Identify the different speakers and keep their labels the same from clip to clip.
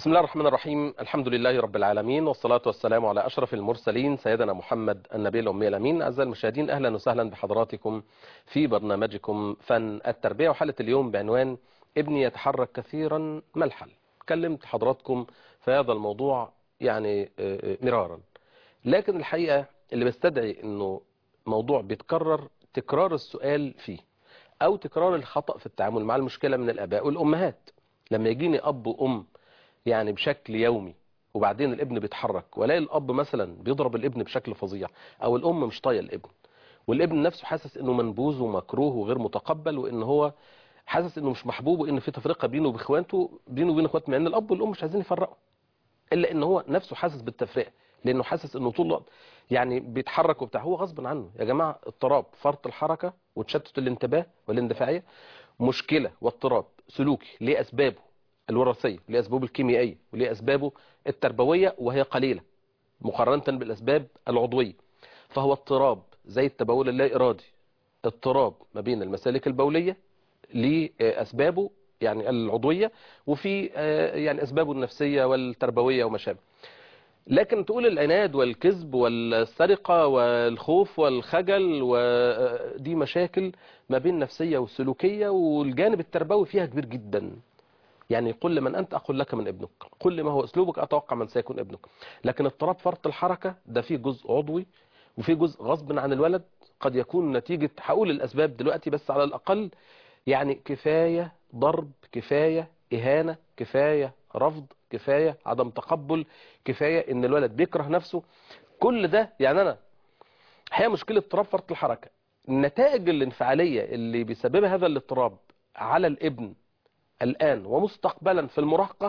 Speaker 1: بسم الله الرحمن الرحيم الحمد لله رب العالمين والصلاة والسلام على أشرف المرسلين سيدنا محمد النبي الأمي الأمين أعزائي المشاهدين أهلا وسهلا بحضراتكم في برنامجكم فن التربية وحلقة اليوم بعنوان ابني يتحرك كثيرا ما الحل كلمت حضراتكم في هذا الموضوع يعني مرارا لكن الحقيقة اللي بستدعي أنه موضوع بيتكرر تكرار السؤال فيه أو تكرار الخطأ في التعامل مع المشكلة من الآباء والأمهات لما يجيني أب وأم يعني بشكل يومي وبعدين الابن بيتحرك ولاقي الاب مثلا بيضرب الابن بشكل فظيع او الام مش طايقه الابن والابن نفسه حاسس انه منبوذ ومكروه وغير متقبل وان هو حاسس انه مش محبوب وان في تفرقه بينه وباخواته بينه وبين اخواته مع ان الاب والام مش عايزين يفرقوا الا ان هو نفسه حاسس بالتفرقه لانه حاسس انه طول الوقت يعني بيتحرك وبتاع هو غصب عنه يا جماعه اضطراب فرط الحركه وتشتت الانتباه والاندفاعيه مشكله واضطراب سلوكي ليه اسبابه الوراثية لأسبابه الكيميائية ولأسبابه التربوية وهي قليلة مقارنة بالأسباب العضوية فهو اضطراب زي التبول اللا إرادي اضطراب ما بين المسالك البولية لأسبابه يعني العضوية وفي يعني أسبابه النفسية والتربوية وما شابه لكن تقول العناد والكذب والسرقة والخوف والخجل ودي مشاكل ما بين نفسية وسلوكية والجانب التربوي فيها كبير جدا يعني قل لمن أنت أقول لك من ابنك قل ما هو أسلوبك أتوقع من سيكون ابنك لكن اضطراب فرط الحركة ده فيه جزء عضوي وفيه جزء غصب عن الولد قد يكون نتيجة هقول الأسباب دلوقتي بس على الأقل يعني كفاية ضرب كفاية إهانة كفاية رفض كفاية عدم تقبل كفاية إن الولد بيكره نفسه كل ده يعني أنا هي مشكلة اضطراب فرط الحركة النتائج الانفعالية اللي بيسببها هذا الاضطراب على الابن الآن ومستقبلا في المراهقة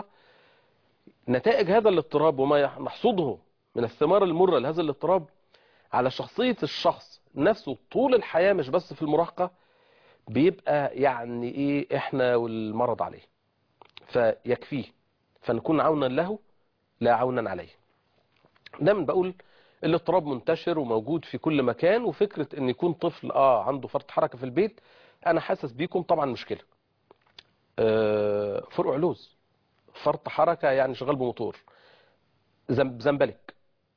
Speaker 1: نتائج هذا الاضطراب وما نحصده من الثمار المرة لهذا الاضطراب على شخصية الشخص نفسه طول الحياة مش بس في المراهقة بيبقى يعني ايه احنا والمرض عليه فيكفيه فنكون عونا له لا عونا عليه دايما بقول الاضطراب منتشر وموجود في كل مكان وفكرة ان يكون طفل اه عنده فرط حركة في البيت انا حاسس بيكم طبعا مشكلة فرق علوز فرط حركة يعني شغال بموتور زنبلك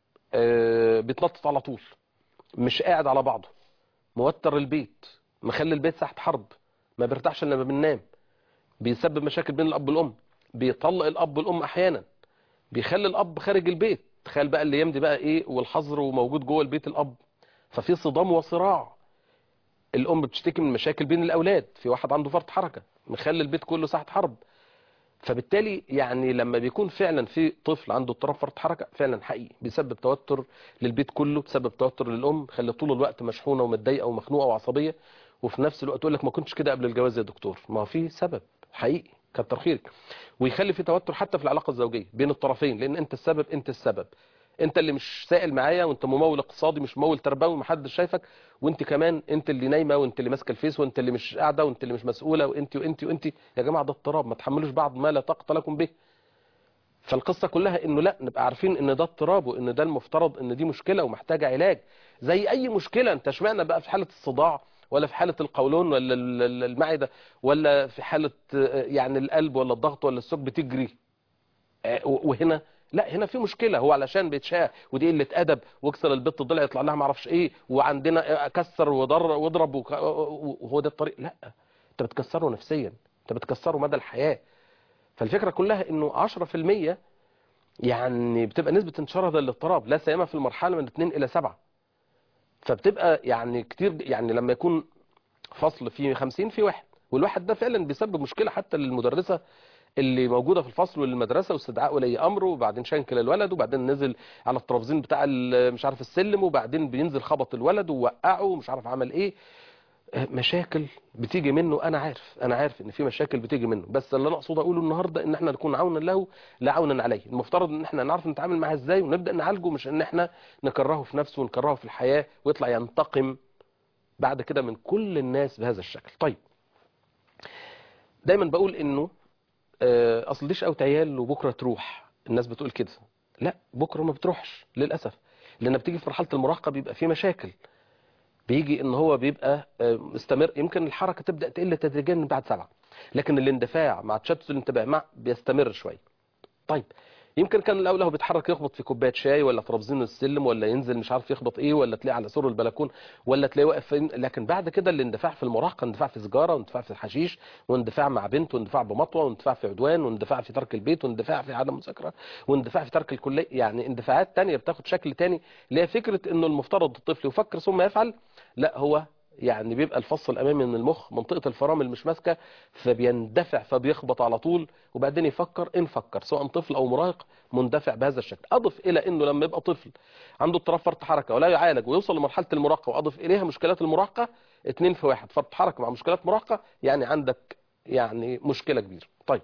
Speaker 1: بيتنطط على طول مش قاعد على بعضه موتر البيت مخلي البيت ساحة حرب ما بيرتاحش لما بننام بيسبب مشاكل بين الأب والأم بيطلق الأب والأم أحيانا بيخلي الأب خارج البيت تخيل بقى الأيام دي بقى إيه والحظر وموجود جوه البيت الأب ففي صدام وصراع الأم بتشتكي من مشاكل بين الأولاد في واحد عنده فرط حركة مخلي البيت كله ساحة حرب فبالتالي يعني لما بيكون فعلا في طفل عنده اضطراب فرط حركة فعلا حقيقي بيسبب توتر للبيت كله بسبب توتر للأم خلي طول الوقت مشحونة ومتضايقة ومخنوقة وعصبية وفي نفس الوقت تقول لك ما كنتش كده قبل الجواز يا دكتور ما في سبب حقيقي كتر خيرك ويخلي في توتر حتى في العلاقة الزوجية بين الطرفين لأن أنت السبب أنت السبب انت اللي مش سائل معايا وانت ممول اقتصادي مش ممول تربوي محدش شايفك وانت كمان انت اللي نايمه وانت اللي ماسكه الفيس وانت اللي مش قاعده وانت اللي مش مسؤوله وانت وانت وانت يا جماعه ده اضطراب ما تحملوش بعض ما لا طاقه لكم به فالقصه كلها انه لا نبقى عارفين ان ده اضطراب وان ده المفترض ان دي مشكله ومحتاجه علاج زي اي مشكله انت اشمعنى بقى في حاله الصداع ولا في حاله القولون ولا المعده ولا في حاله يعني القلب ولا الضغط ولا السكر بتجري وهنا لا هنا في مشكلة هو علشان بيتشاء ودي قلة أدب واكسر البت ضلع يطلع لها ما اعرفش ايه وعندنا كسر وضر واضرب وهو ده الطريق لا انت بتكسره نفسيا انت بتكسره مدى الحياة فالفكرة كلها انه 10% يعني بتبقى نسبة انتشار هذا الاضطراب لا سيما في المرحلة من 2 إلى 7 فبتبقى يعني كتير يعني لما يكون فصل فيه 50 في واحد والواحد ده فعلا بيسبب مشكلة حتى للمدرسة اللي موجودة في الفصل والمدرسة واستدعاء ولي أمره وبعدين شنكل الولد وبعدين نزل على الترابزين بتاع مش عارف السلم وبعدين بينزل خبط الولد ووقعه ومش عارف عمل ايه مشاكل بتيجي منه انا عارف انا عارف ان في مشاكل بتيجي منه بس اللي انا اقصد اقوله النهارده ان احنا نكون عونا له لا عونا عليه المفترض ان احنا نعرف نتعامل معاه ازاي ونبدا نعالجه مش ان احنا نكرهه في نفسه ونكرهه في الحياه ويطلع ينتقم بعد كده من كل الناس بهذا الشكل طيب دايما بقول انه اصل دي شقاوة عيال وبكره تروح الناس بتقول كده لا بكره ما بتروحش للاسف لان بتيجي في مرحله المراهقه بيبقى في مشاكل بيجي ان هو بيبقى مستمر يمكن الحركه تبدا تقل تدريجيا من بعد سبعه لكن الاندفاع مع تشتت الانتباه مع بيستمر شويه طيب يمكن كان الاول هو بيتحرك يخبط في كوبايه شاي ولا ترابزين السلم ولا ينزل مش عارف يخبط ايه ولا تلاقيه على سور البلكون ولا تلاقيه واقف فين لكن بعد كده الاندفاع في المراهقه اندفاع في سيجاره واندفاع في الحشيش واندفاع مع بنت واندفاع بمطوه واندفاع في عدوان واندفاع في ترك البيت واندفاع في عدم مذاكره واندفاع في ترك الكليه يعني اندفاعات تانية بتاخد شكل تاني اللي هي فكره انه المفترض الطفل يفكر ثم يفعل لا هو يعني بيبقى الفص الامامي من المخ منطقه الفرامل مش ماسكه فبيندفع فبيخبط على طول وبعدين يفكر ان فكر سواء طفل او مراهق مندفع بهذا الشكل اضف الى انه لما يبقى طفل عنده اضطراب فرط حركه ولا يعالج ويوصل لمرحله المراهقه واضف اليها مشكلات المراهقه اتنين في واحد فرط حركه مع مشكلات مراهقه يعني عندك يعني مشكله كبيره طيب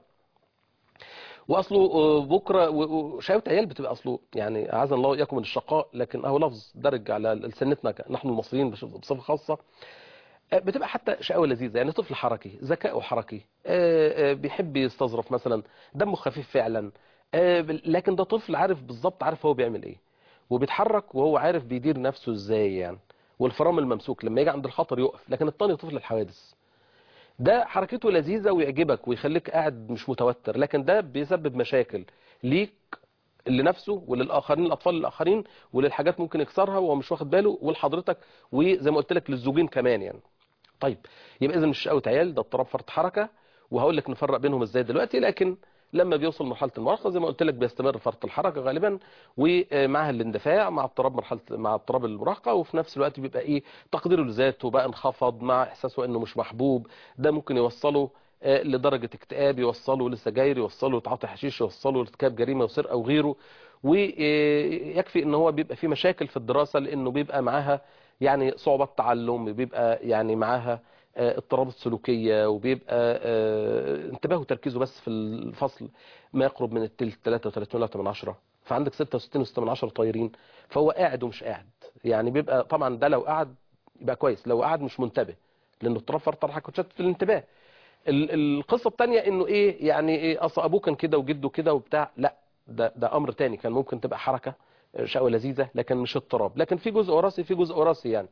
Speaker 1: واصله بكره وشاوة عيال بتبقى اصله يعني اعاذنا الله واياكم من الشقاء لكن اهو لفظ درج على لسنتنا نحن المصريين بصفه خاصه بتبقى حتى شقاوة لذيذة يعني طفل حركي ذكاء حركي بيحب يستظرف مثلا دمه خفيف فعلا لكن ده طفل عارف بالظبط عارف هو بيعمل ايه وبيتحرك وهو عارف بيدير نفسه ازاي يعني والفرامل ممسوك لما يجي عند الخطر يقف لكن التاني طفل الحوادث ده حركته لذيذة ويعجبك ويخليك قاعد مش متوتر لكن ده بيسبب مشاكل ليك لنفسه وللآخرين الأطفال الآخرين وللحاجات ممكن يكسرها وهو مش واخد باله ولحضرتك وزي ما قلت لك للزوجين كمان يعني طيب يبقى إذا مش شقاوة عيال ده اضطراب فرط حركة وهقول لك نفرق بينهم ازاي دلوقتي لكن لما بيوصل مرحله المراهقه زي ما قلت لك بيستمر فرط الحركه غالبا ومعها الاندفاع مع اضطراب مرحله مع اضطراب المراهقه وفي نفس الوقت بيبقى ايه تقديره لذاته بقى انخفض مع احساسه انه مش محبوب ده ممكن يوصله لدرجه اكتئاب يوصله لسجاير يوصله لتعاطي حشيش يوصله لارتكاب جريمه وسرقه وغيره ويكفي ان هو بيبقى في مشاكل في الدراسه لانه بيبقى معاها يعني صعوبات تعلم بيبقى يعني معاها اضطرابات سلوكية وبيبقى انتباهه وتركيزه بس في الفصل ما يقرب من التلت 33 من عشرة فعندك 66 و6 من عشرة طايرين فهو قاعد ومش قاعد يعني بيبقى طبعا ده لو قعد يبقى كويس لو قعد مش منتبه لانه اضطراب فرط حركه وتشتت في الانتباه القصه الثانيه انه ايه يعني ايه اصل ابوه كان كده وجده كده وبتاع لا ده ده امر تاني كان ممكن تبقى حركه شقوه لذيذه لكن مش اضطراب لكن في جزء وراثي في جزء وراثي يعني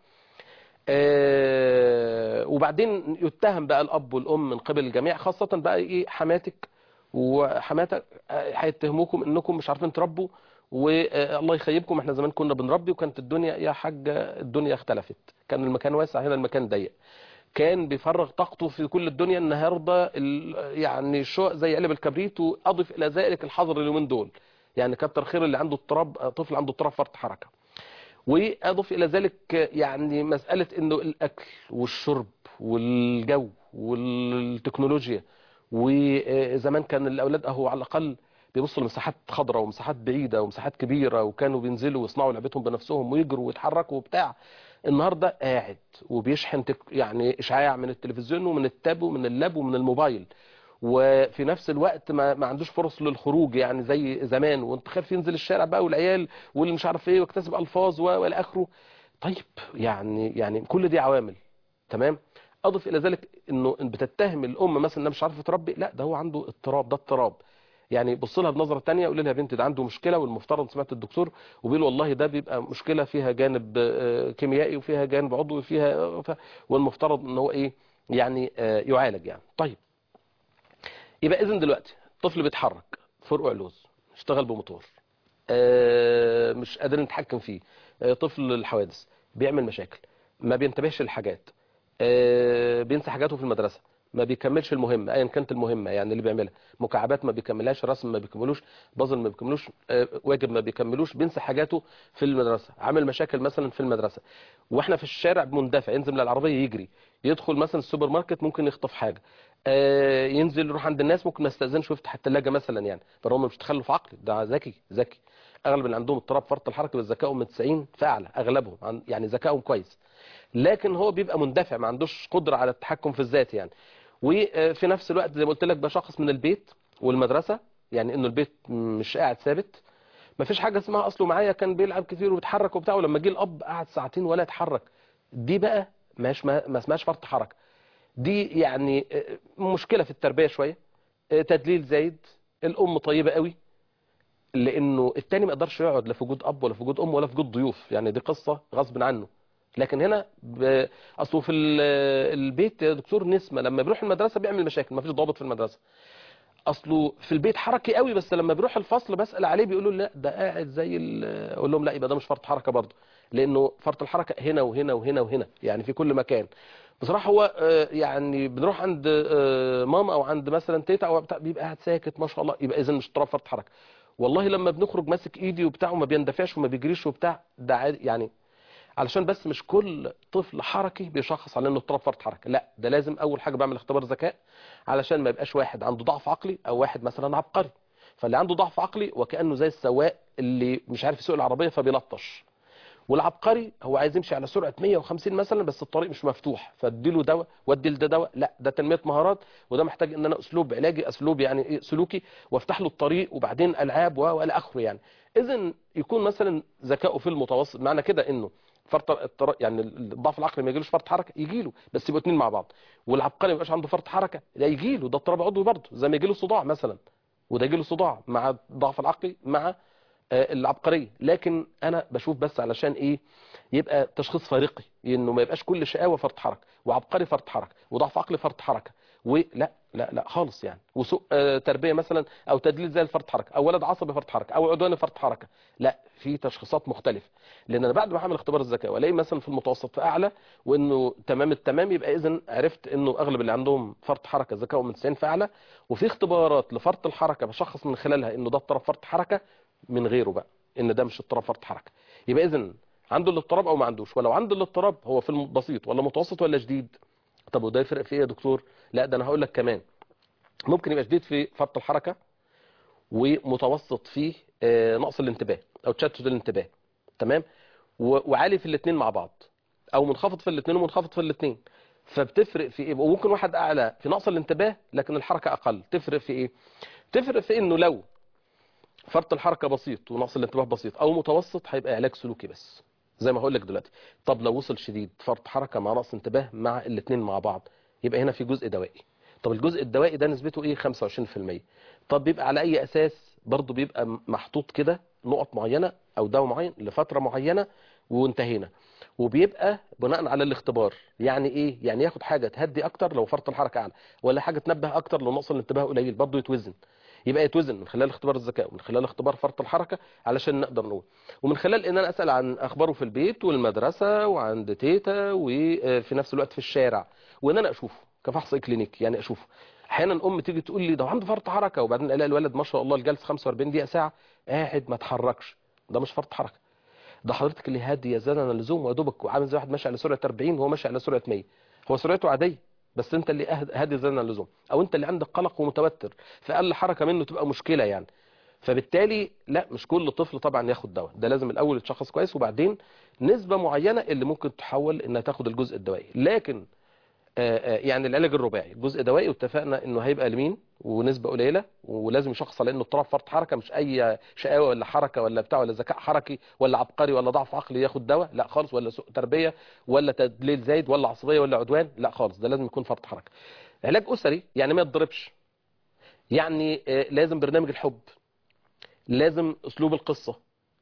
Speaker 1: آه وبعدين يتهم بقى الاب والام من قبل الجميع خاصه بقى ايه حماتك وحماتك هيتهموكم انكم مش عارفين تربوا والله يخيبكم احنا زمان كنا بنربي وكانت الدنيا يا حاجه الدنيا اختلفت كان المكان واسع هنا المكان ضيق كان بيفرغ طاقته في كل الدنيا النهارده يعني الشقق زي قلب الكبريت واضف الى ذلك الحظر اليومين دول يعني كتر خير اللي عنده اضطراب طفل عنده اضطراب فرط حركه واضف الى ذلك يعني مساله انه الاكل والشرب والجو والتكنولوجيا وزمان كان الاولاد اهو على الاقل بيبصوا لمساحات خضراء ومساحات بعيده ومساحات كبيره وكانوا بينزلوا ويصنعوا لعبتهم بنفسهم ويجروا ويتحركوا وبتاع النهارده قاعد وبيشحن يعني اشعاع من التلفزيون ومن التاب ومن اللاب ومن الموبايل وفي نفس الوقت ما, ما عندوش فرص للخروج يعني زي زمان وانت خايف ينزل الشارع بقى والعيال واللي مش عارف ايه ويكتسب الفاظ والى اخره طيب يعني يعني كل دي عوامل تمام اضف الى ذلك انه بتتهم الام مثلا انها مش عارفه تربي لا ده هو عنده اضطراب ده اضطراب يعني بص لها بنظره ثانيه قول لها يا بنتي ده عنده مشكله والمفترض سمعت الدكتور وبيقول والله ده بيبقى مشكله فيها جانب كيميائي وفيها جانب عضوي فيها والمفترض ان هو ايه يعني يعالج يعني طيب يبقى اذن دلوقتي طفل بيتحرك فرقع لوز اشتغل بموتور اه مش قادرين نتحكم فيه اه طفل الحوادث بيعمل مشاكل ما بينتبهش للحاجات اه بينسى حاجاته في المدرسه ما بيكملش المهمه ايا كانت المهمه يعني اللي بيعملها مكعبات ما بيكملهاش رسم ما بيكملوش بازل ما بيكملوش واجب ما بيكملوش بينسى حاجاته في المدرسه عامل مشاكل مثلا في المدرسه واحنا في الشارع مندفع ينزل من العربيه يجري يدخل مثلا السوبر ماركت ممكن يخطف حاجه آه ينزل يروح عند الناس ممكن ما يستاذنش ويفتح الثلاجه مثلا يعني فهم مش تخلف عقلي ده ذكي ذكي اغلب اللي عندهم اضطراب فرط الحركه بالذكاء من 90 فاعلى اغلبهم يعني ذكائهم كويس لكن هو بيبقى مندفع ما عندوش قدره على التحكم في الذات يعني وفي نفس الوقت زي ما قلت لك بشخص من البيت والمدرسه يعني انه البيت مش قاعد ثابت ما فيش حاجه اسمها اصله معايا كان بيلعب كتير وبيتحرك وبتاع ولما جه الاب قعد ساعتين ولا يتحرك دي بقى مش ما اسمهاش فرط حركه دي يعني مشكلة في التربية شوية تدليل زايد الأم طيبة قوي لأنه التاني ما يقدرش يقعد لا في وجود أب ولا في وجود أم ولا في وجود ضيوف يعني دي قصة غصب عنه لكن هنا ب... أصله في البيت يا دكتور نسمة لما بيروح المدرسة بيعمل مشاكل ما فيش ضابط في المدرسة اصله في البيت حركي قوي بس لما بيروح الفصل بسال عليه بيقولوا لا ده قاعد زي ال- اقول لهم لا يبقى ده مش فرط حركه برضه لانه فرط الحركه هنا وهنا وهنا وهنا يعني في كل مكان بصراحه هو آه، يعني بنروح عند آه، ماما او عند مثلا تيتا او بتاع بيبقى قاعد ساكت ما شاء الله يبقى اذا مش اضطراب فرط حركه والله لما بنخرج ماسك ايدي وبتاع وما بيندفعش وما بيجريش وبتاع ده عادي يعني علشان بس مش كل طفل حركي بيشخص على انه اضطراب فرط حركه لا ده لازم اول حاجه بعمل اختبار ذكاء علشان ما يبقاش واحد عنده ضعف عقلي او واحد مثلا عبقري فاللي عنده ضعف عقلي وكانه زي السواق اللي مش عارف يسوق العربيه فبيلطش والعبقري هو عايز يمشي على سرعه 150 مثلا بس الطريق مش مفتوح فاديله دواء وادي لده دواء لا ده تنميه مهارات وده محتاج ان انا اسلوب علاجي اسلوب يعني ايه سلوكي وافتح له الطريق وبعدين العاب و- والى اخره يعني اذا يكون مثلا ذكائه في المتوسط معنى كده انه فرط الطر- يعني الضعف العقلي ما يجيلوش فرط حركه يجيله بس يبقوا اتنين مع بعض والعبقري ما يبقاش عنده فرط حركه ده يجيله ده اضطراب عضوي برضه زي ما يجيله صداع مثلا وده يجيله صداع مع الضعف العقلي مع آه، العبقريه لكن انا بشوف بس علشان ايه يبقى تشخيص فارقي انه ما يبقاش كل شقاوه فرط حركه وعبقري فرط حركه وضعف عقلي فرط حركه ولا لا لا خالص يعني وسوء آه، تربيه مثلا او تدليل زي الفرط حركه او ولد عصبي فرط حركه او عدواني فرط حركه لا في تشخيصات مختلفه لان انا بعد ما اعمل اختبار الذكاء والاقي مثلا في المتوسط فاعلى وانه تمام التمام يبقى اذا عرفت انه اغلب اللي عندهم فرط حركه ذكائهم من 90 فاعلى وفي اختبارات لفرط الحركه بشخص من خلالها انه ده اضطراب فرط حركه من غيره بقى ان ده مش اضطراب فرط حركه يبقى اذا عنده الاضطراب او ما عندوش ولو عنده الاضطراب هو في البسيط ولا متوسط ولا شديد طب وده يفرق في ايه يا دكتور لا ده انا هقول لك كمان ممكن يبقى شديد في فرط الحركه ومتوسط في آه، نقص الانتباه او تشتت الانتباه تمام و- وعالي في الاثنين مع بعض او منخفض في الاثنين ومنخفض في الاثنين فبتفرق في ايه وممكن واحد اعلى في نقص الانتباه لكن الحركه اقل تفرق في ايه تفرق في انه لو فرط الحركه بسيط ونقص الانتباه بسيط او متوسط هيبقى علاج سلوكي بس زي ما هقول لك دلوقتي طب لو وصل شديد فرط حركه مع نقص انتباه مع الاثنين مع بعض يبقى هنا في جزء دوائي طب الجزء الدوائي ده نسبته ايه 25% طب بيبقى على اي اساس برضه بيبقى محطوط كده نقط معينه او دواء معين لفتره معينه وانتهينا وبيبقى بناء على الاختبار يعني ايه يعني ياخد حاجه تهدي اكتر لو فرط الحركه اعلى ولا حاجه تنبه اكتر لو نقص الانتباه قليل برضه يتوزن يبقى يتوزن من خلال اختبار الذكاء ومن خلال اختبار فرط الحركه علشان نقدر نقول ومن خلال ان انا اسال عن اخباره في البيت والمدرسه وعند تيتا وفي نفس الوقت في الشارع وان انا اشوفه كفحص كلينيكي يعني اشوفه احيانا ام تيجي تقول لي ده عنده فرط حركه وبعدين الاقي الولد ما شاء الله الجلسه 45 دقيقه ساعه قاعد ما اتحركش ده مش فرط حركه ده حضرتك اللي هادي يا زلمه اللزوم ويا دوبك وعامل زي واحد ماشي على سرعه 40 وهو ماشي على سرعه 100 هو سرعته عاديه بس انت اللي أهد- هادي زي اللزوم او انت اللي عندك قلق ومتوتر فاقل حركه منه تبقى مشكله يعني فبالتالي لا مش كل طفل طبعا ياخد دواء ده لازم الاول يتشخص كويس وبعدين نسبه معينه اللي ممكن تحول انها تاخد الجزء الدوائي لكن آه، آه، يعني العلاج الرباعي الجزء دوائي واتفقنا انه هيبقى لمين ونسبه قليله ولازم يشخص على انه اضطراب فرط حركه مش اي شقاوه ولا حركه ولا بتاع ولا ذكاء حركي ولا عبقري ولا ضعف عقلي ياخد دواء لا خالص ولا سوء تربيه ولا تدليل زايد ولا عصبيه ولا عدوان لا خالص ده لازم يكون فرط حركه علاج اسري يعني ما يتضربش يعني آه، لازم برنامج الحب لازم اسلوب القصه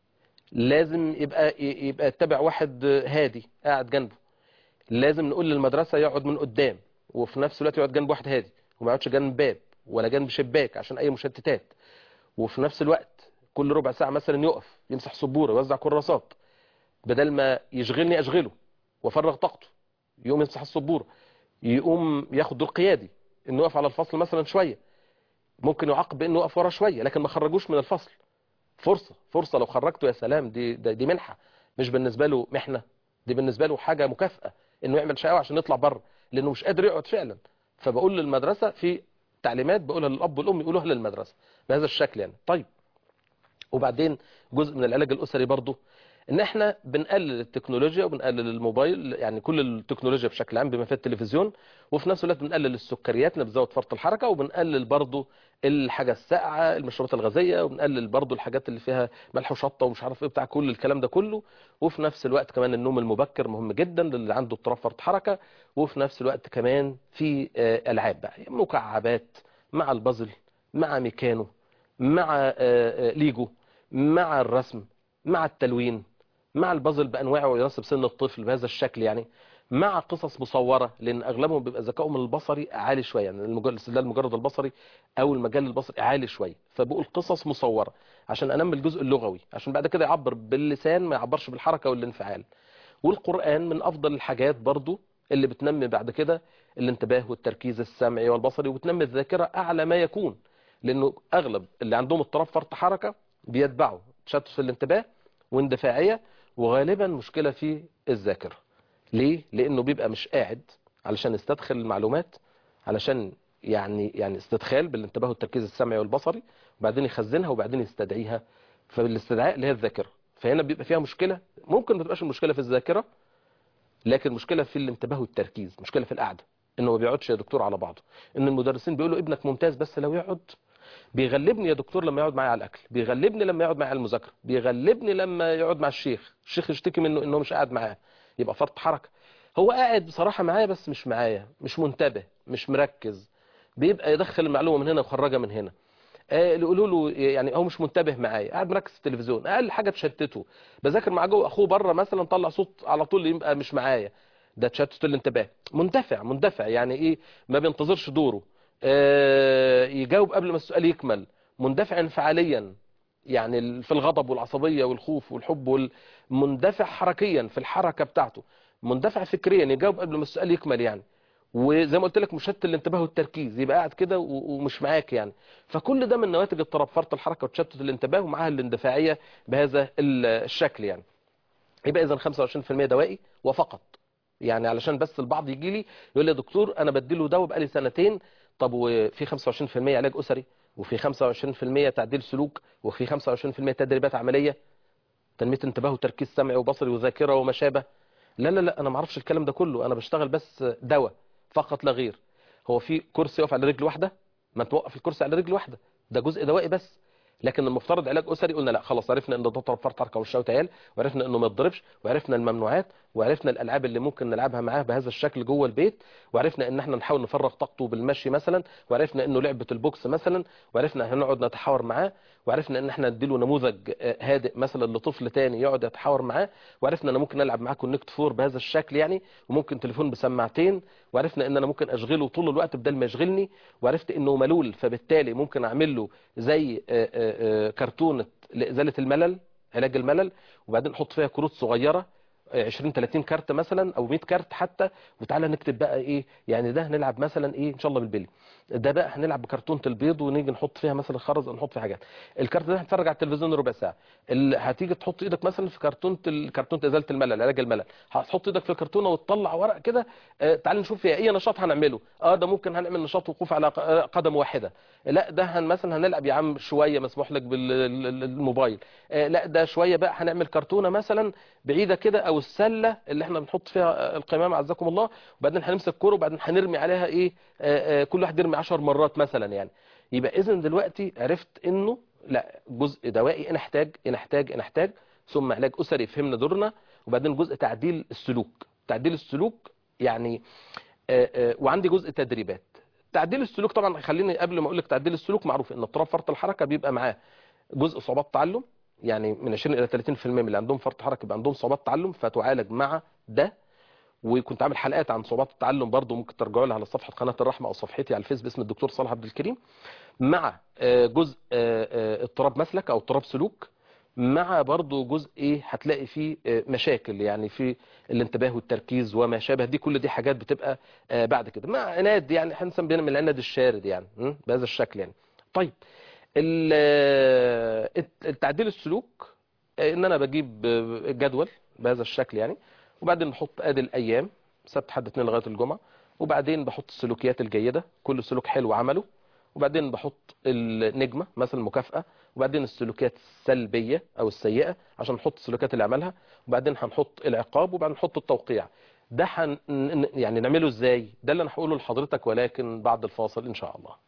Speaker 1: لازم يبقى يبقى يتبع واحد هادي قاعد جنبه لازم نقول للمدرسه يقعد من قدام وفي نفس الوقت يقعد جنب واحد هادي وما يقعدش جنب باب ولا جنب شباك عشان اي مشتتات وفي نفس الوقت كل ربع ساعه مثلا يقف يمسح سبوره يوزع كراسات بدل ما يشغلني اشغله وافرغ طاقته يقوم يمسح السبوره يقوم ياخد دور قيادي انه يقف على الفصل مثلا شويه ممكن يعاقب بانه يقف ورا شويه لكن ما خرجوش من الفصل فرصه فرصه لو خرجته يا سلام دي دي, دي منحه مش بالنسبه له محنه دي بالنسبه له حاجه مكافاه انه يعمل شقاوه عشان يطلع بره لانه مش قادر يقعد فعلا فبقول للمدرسه في تعليمات بقولها للاب والام يقولوها للمدرسه بهذا الشكل يعني طيب وبعدين جزء من العلاج الاسري برضه ان احنا بنقلل التكنولوجيا وبنقلل الموبايل يعني كل التكنولوجيا بشكل عام بما فيها التلفزيون وفي نفس الوقت بنقلل السكريات اللي بتزود فرط الحركه وبنقلل برضه الحاجه الساقعه المشروبات الغازيه وبنقلل برضه الحاجات اللي فيها ملح وشطه ومش عارف ايه بتاع كل الكلام ده كله وفي نفس الوقت كمان النوم المبكر مهم جدا للي عنده اضطراب فرط حركه وفي نفس الوقت كمان في آه، العاب بقى مكعبات مع البازل مع ميكانو مع آه، آه، ليجو مع الرسم مع التلوين مع البازل بانواعه ويناسب سن الطفل بهذا الشكل يعني مع قصص مصورة لأن أغلبهم بيبقى ذكائهم البصري عالي شوية يعني المجرد الاستدلال المجرد البصري أو المجال البصري عالي شوية فبقول قصص مصورة عشان أنمي الجزء اللغوي عشان بعد كده يعبر باللسان ما يعبرش بالحركة والانفعال والقرآن من أفضل الحاجات برضو اللي بتنمي بعد كده الانتباه والتركيز السمعي والبصري وبتنمي الذاكرة أعلى ما يكون لأنه أغلب اللي عندهم اضطراب فرط حركة بيتبعوا تشتت في الانتباه واندفاعية وغالبا مشكلة في الذاكرة ليه؟ لأنه بيبقى مش قاعد علشان يستدخل المعلومات علشان يعني يعني استدخال بالانتباه والتركيز السمعي والبصري وبعدين يخزنها وبعدين يستدعيها فالاستدعاء اللي هي الذاكرة فهنا بيبقى فيها مشكلة ممكن ما تبقاش المشكلة في الذاكرة لكن مشكلة في الانتباه والتركيز مشكلة في القعدة انه ما بيقعدش يا دكتور على بعضه ان المدرسين بيقولوا ابنك ممتاز بس لو يقعد بيغلبني يا دكتور لما يقعد معايا على الاكل بيغلبني لما يقعد معايا على المذاكره بيغلبني لما يقعد مع الشيخ الشيخ يشتكي منه انه مش قاعد معاه يبقى فرط حركه هو قاعد بصراحه معايا بس مش معايا مش منتبه مش مركز بيبقى يدخل المعلومه من هنا ويخرجها من هنا آه، اللي يقولوا له يعني هو مش منتبه معايا قاعد مركز في التلفزيون اقل حاجه تشتته بذاكر مع جوه اخوه بره مثلا طلع صوت على طول يبقى مش معايا ده تشتت الانتباه مندفع مندفع يعني ايه ما بينتظرش دوره آه، يجاوب قبل ما السؤال يكمل مندفع انفعاليا يعني في الغضب والعصبية والخوف والحب مندفع حركيا في الحركة بتاعته مندفع فكريا يجاوب قبل ما السؤال يكمل يعني وزي ما قلت لك مشتت الانتباه والتركيز يبقى قاعد كده و- ومش معاك يعني فكل ده من نواتج اضطراب فرط الحركة وتشتت الانتباه ومعاها الاندفاعية بهذا ال- الشكل يعني يبقى اذا 25% دوائي وفقط يعني علشان بس البعض يجي لي يقول لي يا دكتور انا بديله دواء بقالي سنتين طب وفي 25% علاج اسري وفي 25% تعديل سلوك وفي 25% تدريبات عمليه تنميه انتباه وتركيز سمعي وبصري وذاكره وما شابه لا لا لا انا ما اعرفش الكلام ده كله انا بشتغل بس دواء فقط لا غير هو في كرسي يقف على رجل واحده ما توقف الكرسي على رجل واحده ده جزء دوائي بس لكن المفترض علاج اسري قلنا لا خلاص عرفنا ان ده اضطراب فرط حركه والشوت عيال وعرفنا انه ما يتضربش وعرفنا الممنوعات وعرفنا الالعاب اللي ممكن نلعبها معاه بهذا الشكل جوه البيت وعرفنا ان احنا نحاول نفرغ طاقته بالمشي مثلا وعرفنا انه لعبه البوكس مثلا وعرفنا هنقعد نتحاور معاه وعرفنا ان احنا نديله نموذج آه، هادئ مثلا لطفل تاني يقعد يتحاور معاه وعرفنا ان ممكن نلعب معاه كونكت فور بهذا الشكل يعني وممكن تليفون بسماعتين وعرفنا ان انا ممكن اشغله طول الوقت بدل ما يشغلني وعرفت انه ملول فبالتالي ممكن اعمل له زي آه، آه، آه، كرتونه لازاله الملل علاج الملل وبعدين احط فيها كروت صغيره 20 30 كارت مثلا او 100 كارت حتى وتعالى نكتب بقى ايه يعني ده هنلعب مثلا ايه ان شاء الله بالبلي ده بقى هنلعب بكرتونه البيض ونيجي نحط فيها مثلا خرز أو نحط فيها حاجات الكارت ده هتتفرج على التلفزيون ربع ساعه اللي هتيجي تحط ايدك مثلا في كرتونه ال- كرتونه ازاله الملل علاج الملل هتحط ايدك في الكرتونه وتطلع ورق كده آه، تعال نشوف فيها ايه نشاط هنعمله اه ده ممكن هنعمل نشاط وقوف على ق- آه، قدم واحده لا ده هن مثلا هنلعب يا عم شويه مسموح لك بالموبايل آه، لا ده شويه بقى هنعمل كرتونه مثلا بعيده كده او السله اللي احنا بنحط فيها القمامه عزكم الله وبعدين هنمسك كوره وبعدين هنرمي عليها ايه آه، آه، كل واحد يرمي 10 مرات مثلا يعني يبقى اذا دلوقتي عرفت انه لا جزء دوائي ان احتاج ان احتاج ان احتاج ثم علاج اسري فهمنا دورنا وبعدين جزء تعديل السلوك تعديل السلوك يعني آه، آه، وعندي جزء تدريبات تعديل السلوك طبعا خليني قبل ما اقول لك تعديل السلوك معروف ان اضطراب فرط الحركه بيبقى معاه جزء صعوبات تعلم يعني من 20 الى 30% من اللي عندهم فرط حركه يبقى عندهم صعوبات تعلم فتعالج مع ده وكنت عامل حلقات عن صعوبات التعلم برضو ممكن ترجعوا لها على صفحه قناه الرحمه او صفحتي على الفيس باسم الدكتور صالح عبد الكريم مع آه، جزء آه، آه، اضطراب مسلك او اضطراب سلوك مع برضو جزء ايه هتلاقي فيه آه، مشاكل يعني في الانتباه والتركيز وما شابه دي كل دي حاجات بتبقى آه، بعد كده مع عناد يعني احنا بنسميها من العناد الشارد يعني م? بهذا الشكل يعني طيب ال- آه، التعديل السلوك آه، ان انا بجيب آه، جدول بهذا الشكل يعني وبعدين بحط ادي الايام سبت حد اثنين لغايه الجمعه وبعدين بحط السلوكيات الجيده كل سلوك حلو عمله وبعدين بحط النجمه مثلا مكافاه وبعدين السلوكيات السلبيه او السيئه عشان نحط السلوكيات اللي عملها وبعدين هنحط العقاب وبعدين نحط التوقيع ده حن ن- يعني نعمله ازاي ده اللي انا هقوله لحضرتك ولكن بعد الفاصل ان شاء الله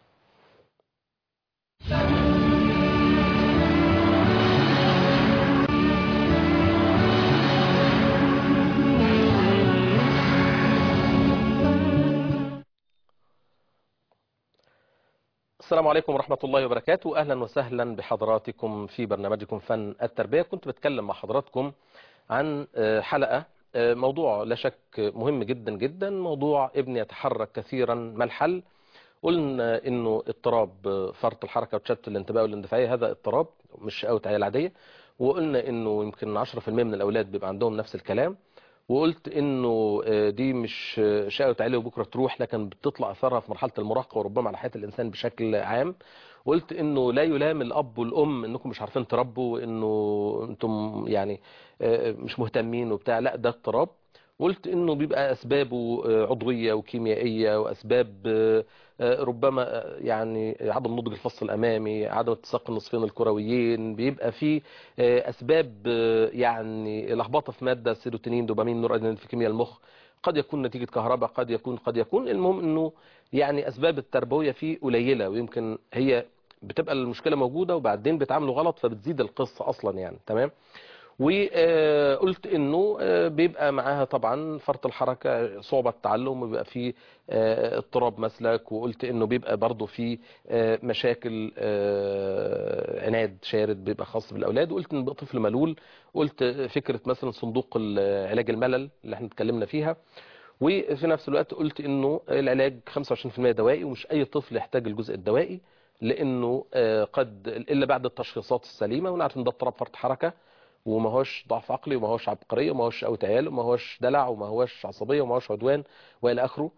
Speaker 1: السلام عليكم ورحمة الله وبركاته أهلا وسهلا بحضراتكم في برنامجكم فن التربية كنت بتكلم مع حضراتكم عن آه، حلقة آه، موضوع لا شك مهم جدا جدا موضوع ابني يتحرك كثيرا ما الحل قلنا انه اضطراب فرط الحركه وتشتت الانتباه والاندفاعيه هذا اضطراب مش شقاوه عيال العاديه وقلنا انه يمكن 10% من الاولاد بيبقى عندهم نفس الكلام وقلت انه آه، دي مش آه، شقاوه عيال وبكره تروح لكن بتطلع اثرها في مرحله المراهقه وربما على حياه الانسان بشكل عام وقلت انه لا يلام الاب والام انكم مش عارفين تربوا انه انتم يعني آه، مش مهتمين وبتاع لا ده اضطراب قلت انه بيبقى اسبابه آه، عضويه وكيميائيه واسباب آه، آه، ربما آه، يعني عدم نضج الفص الامامي عدم اتساق النصفين الكرويين بيبقى في آه، اسباب آه، يعني لخبطه في ماده سيروتونين دوبامين نور ادرينالين في كيمياء المخ قد يكون نتيجه كهرباء قد يكون قد يكون المهم انه يعني اسباب التربويه فيه قليله ويمكن هي بتبقى المشكله موجوده وبعدين بيتعاملوا غلط فبتزيد القصه اصلا يعني تمام وقلت انه آه، بيبقى معاها طبعا فرط الحركه صعوبه التعلم وبيبقى فيه آه، اضطراب مسلك وقلت انه بيبقى برضه في آه، مشاكل آه، عناد شارد بيبقى خاص بالاولاد وقلت ان بيبقى طفل ملول قلت فكره مثلا صندوق ال- علاج الملل اللي احنا اتكلمنا فيها وفي نفس الوقت قلت انه العلاج 25% دوائي ومش اي طفل يحتاج الجزء الدوائي لانه آه، قد الا بعد التشخيصات السليمه ونعرف ان ده اضطراب فرط حركه وما هوش ضعف عقلي وما هوش عبقريه وما هوش قوة عيال وما هوش دلع وما هوش عصبيه وما هوش عدوان والى اخره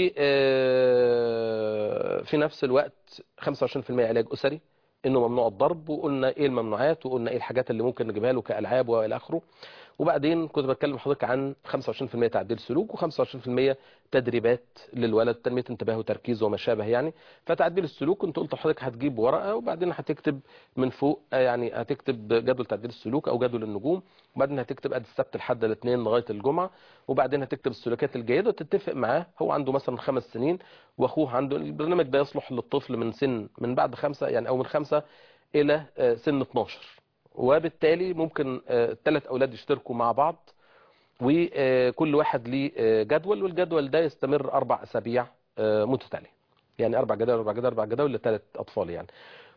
Speaker 1: وفي نفس الوقت 25% علاج اسري انه ممنوع الضرب وقلنا ايه الممنوعات وقلنا ايه الحاجات اللي ممكن نجيبها له كالعاب والى اخره وبعدين كنت بتكلم حضرتك عن 25% تعديل سلوك و25% تدريبات للولد تنميه انتباه وتركيز وما شابه يعني فتعديل السلوك كنت قلت لحضرتك هتجيب ورقه وبعدين هتكتب من فوق آه، يعني هتكتب جدول تعديل السلوك او جدول النجوم وبعدين هتكتب ادي السبت لحد الاثنين لغايه الجمعه وبعدين هتكتب السلوكيات الجيده وتتفق معاه هو عنده مثلا خمس سنين واخوه عنده البرنامج ده يصلح للطفل من سن من بعد خمسه يعني او من خمسه الى آه، سن 12 وبالتالي ممكن ثلاث اولاد يشتركوا مع بعض وكل واحد ليه آه، جدول والجدول ده يستمر اربع اسابيع آه، متتاليه يعني اربع جداول اربع جداول اربع جداول لثلاث اطفال يعني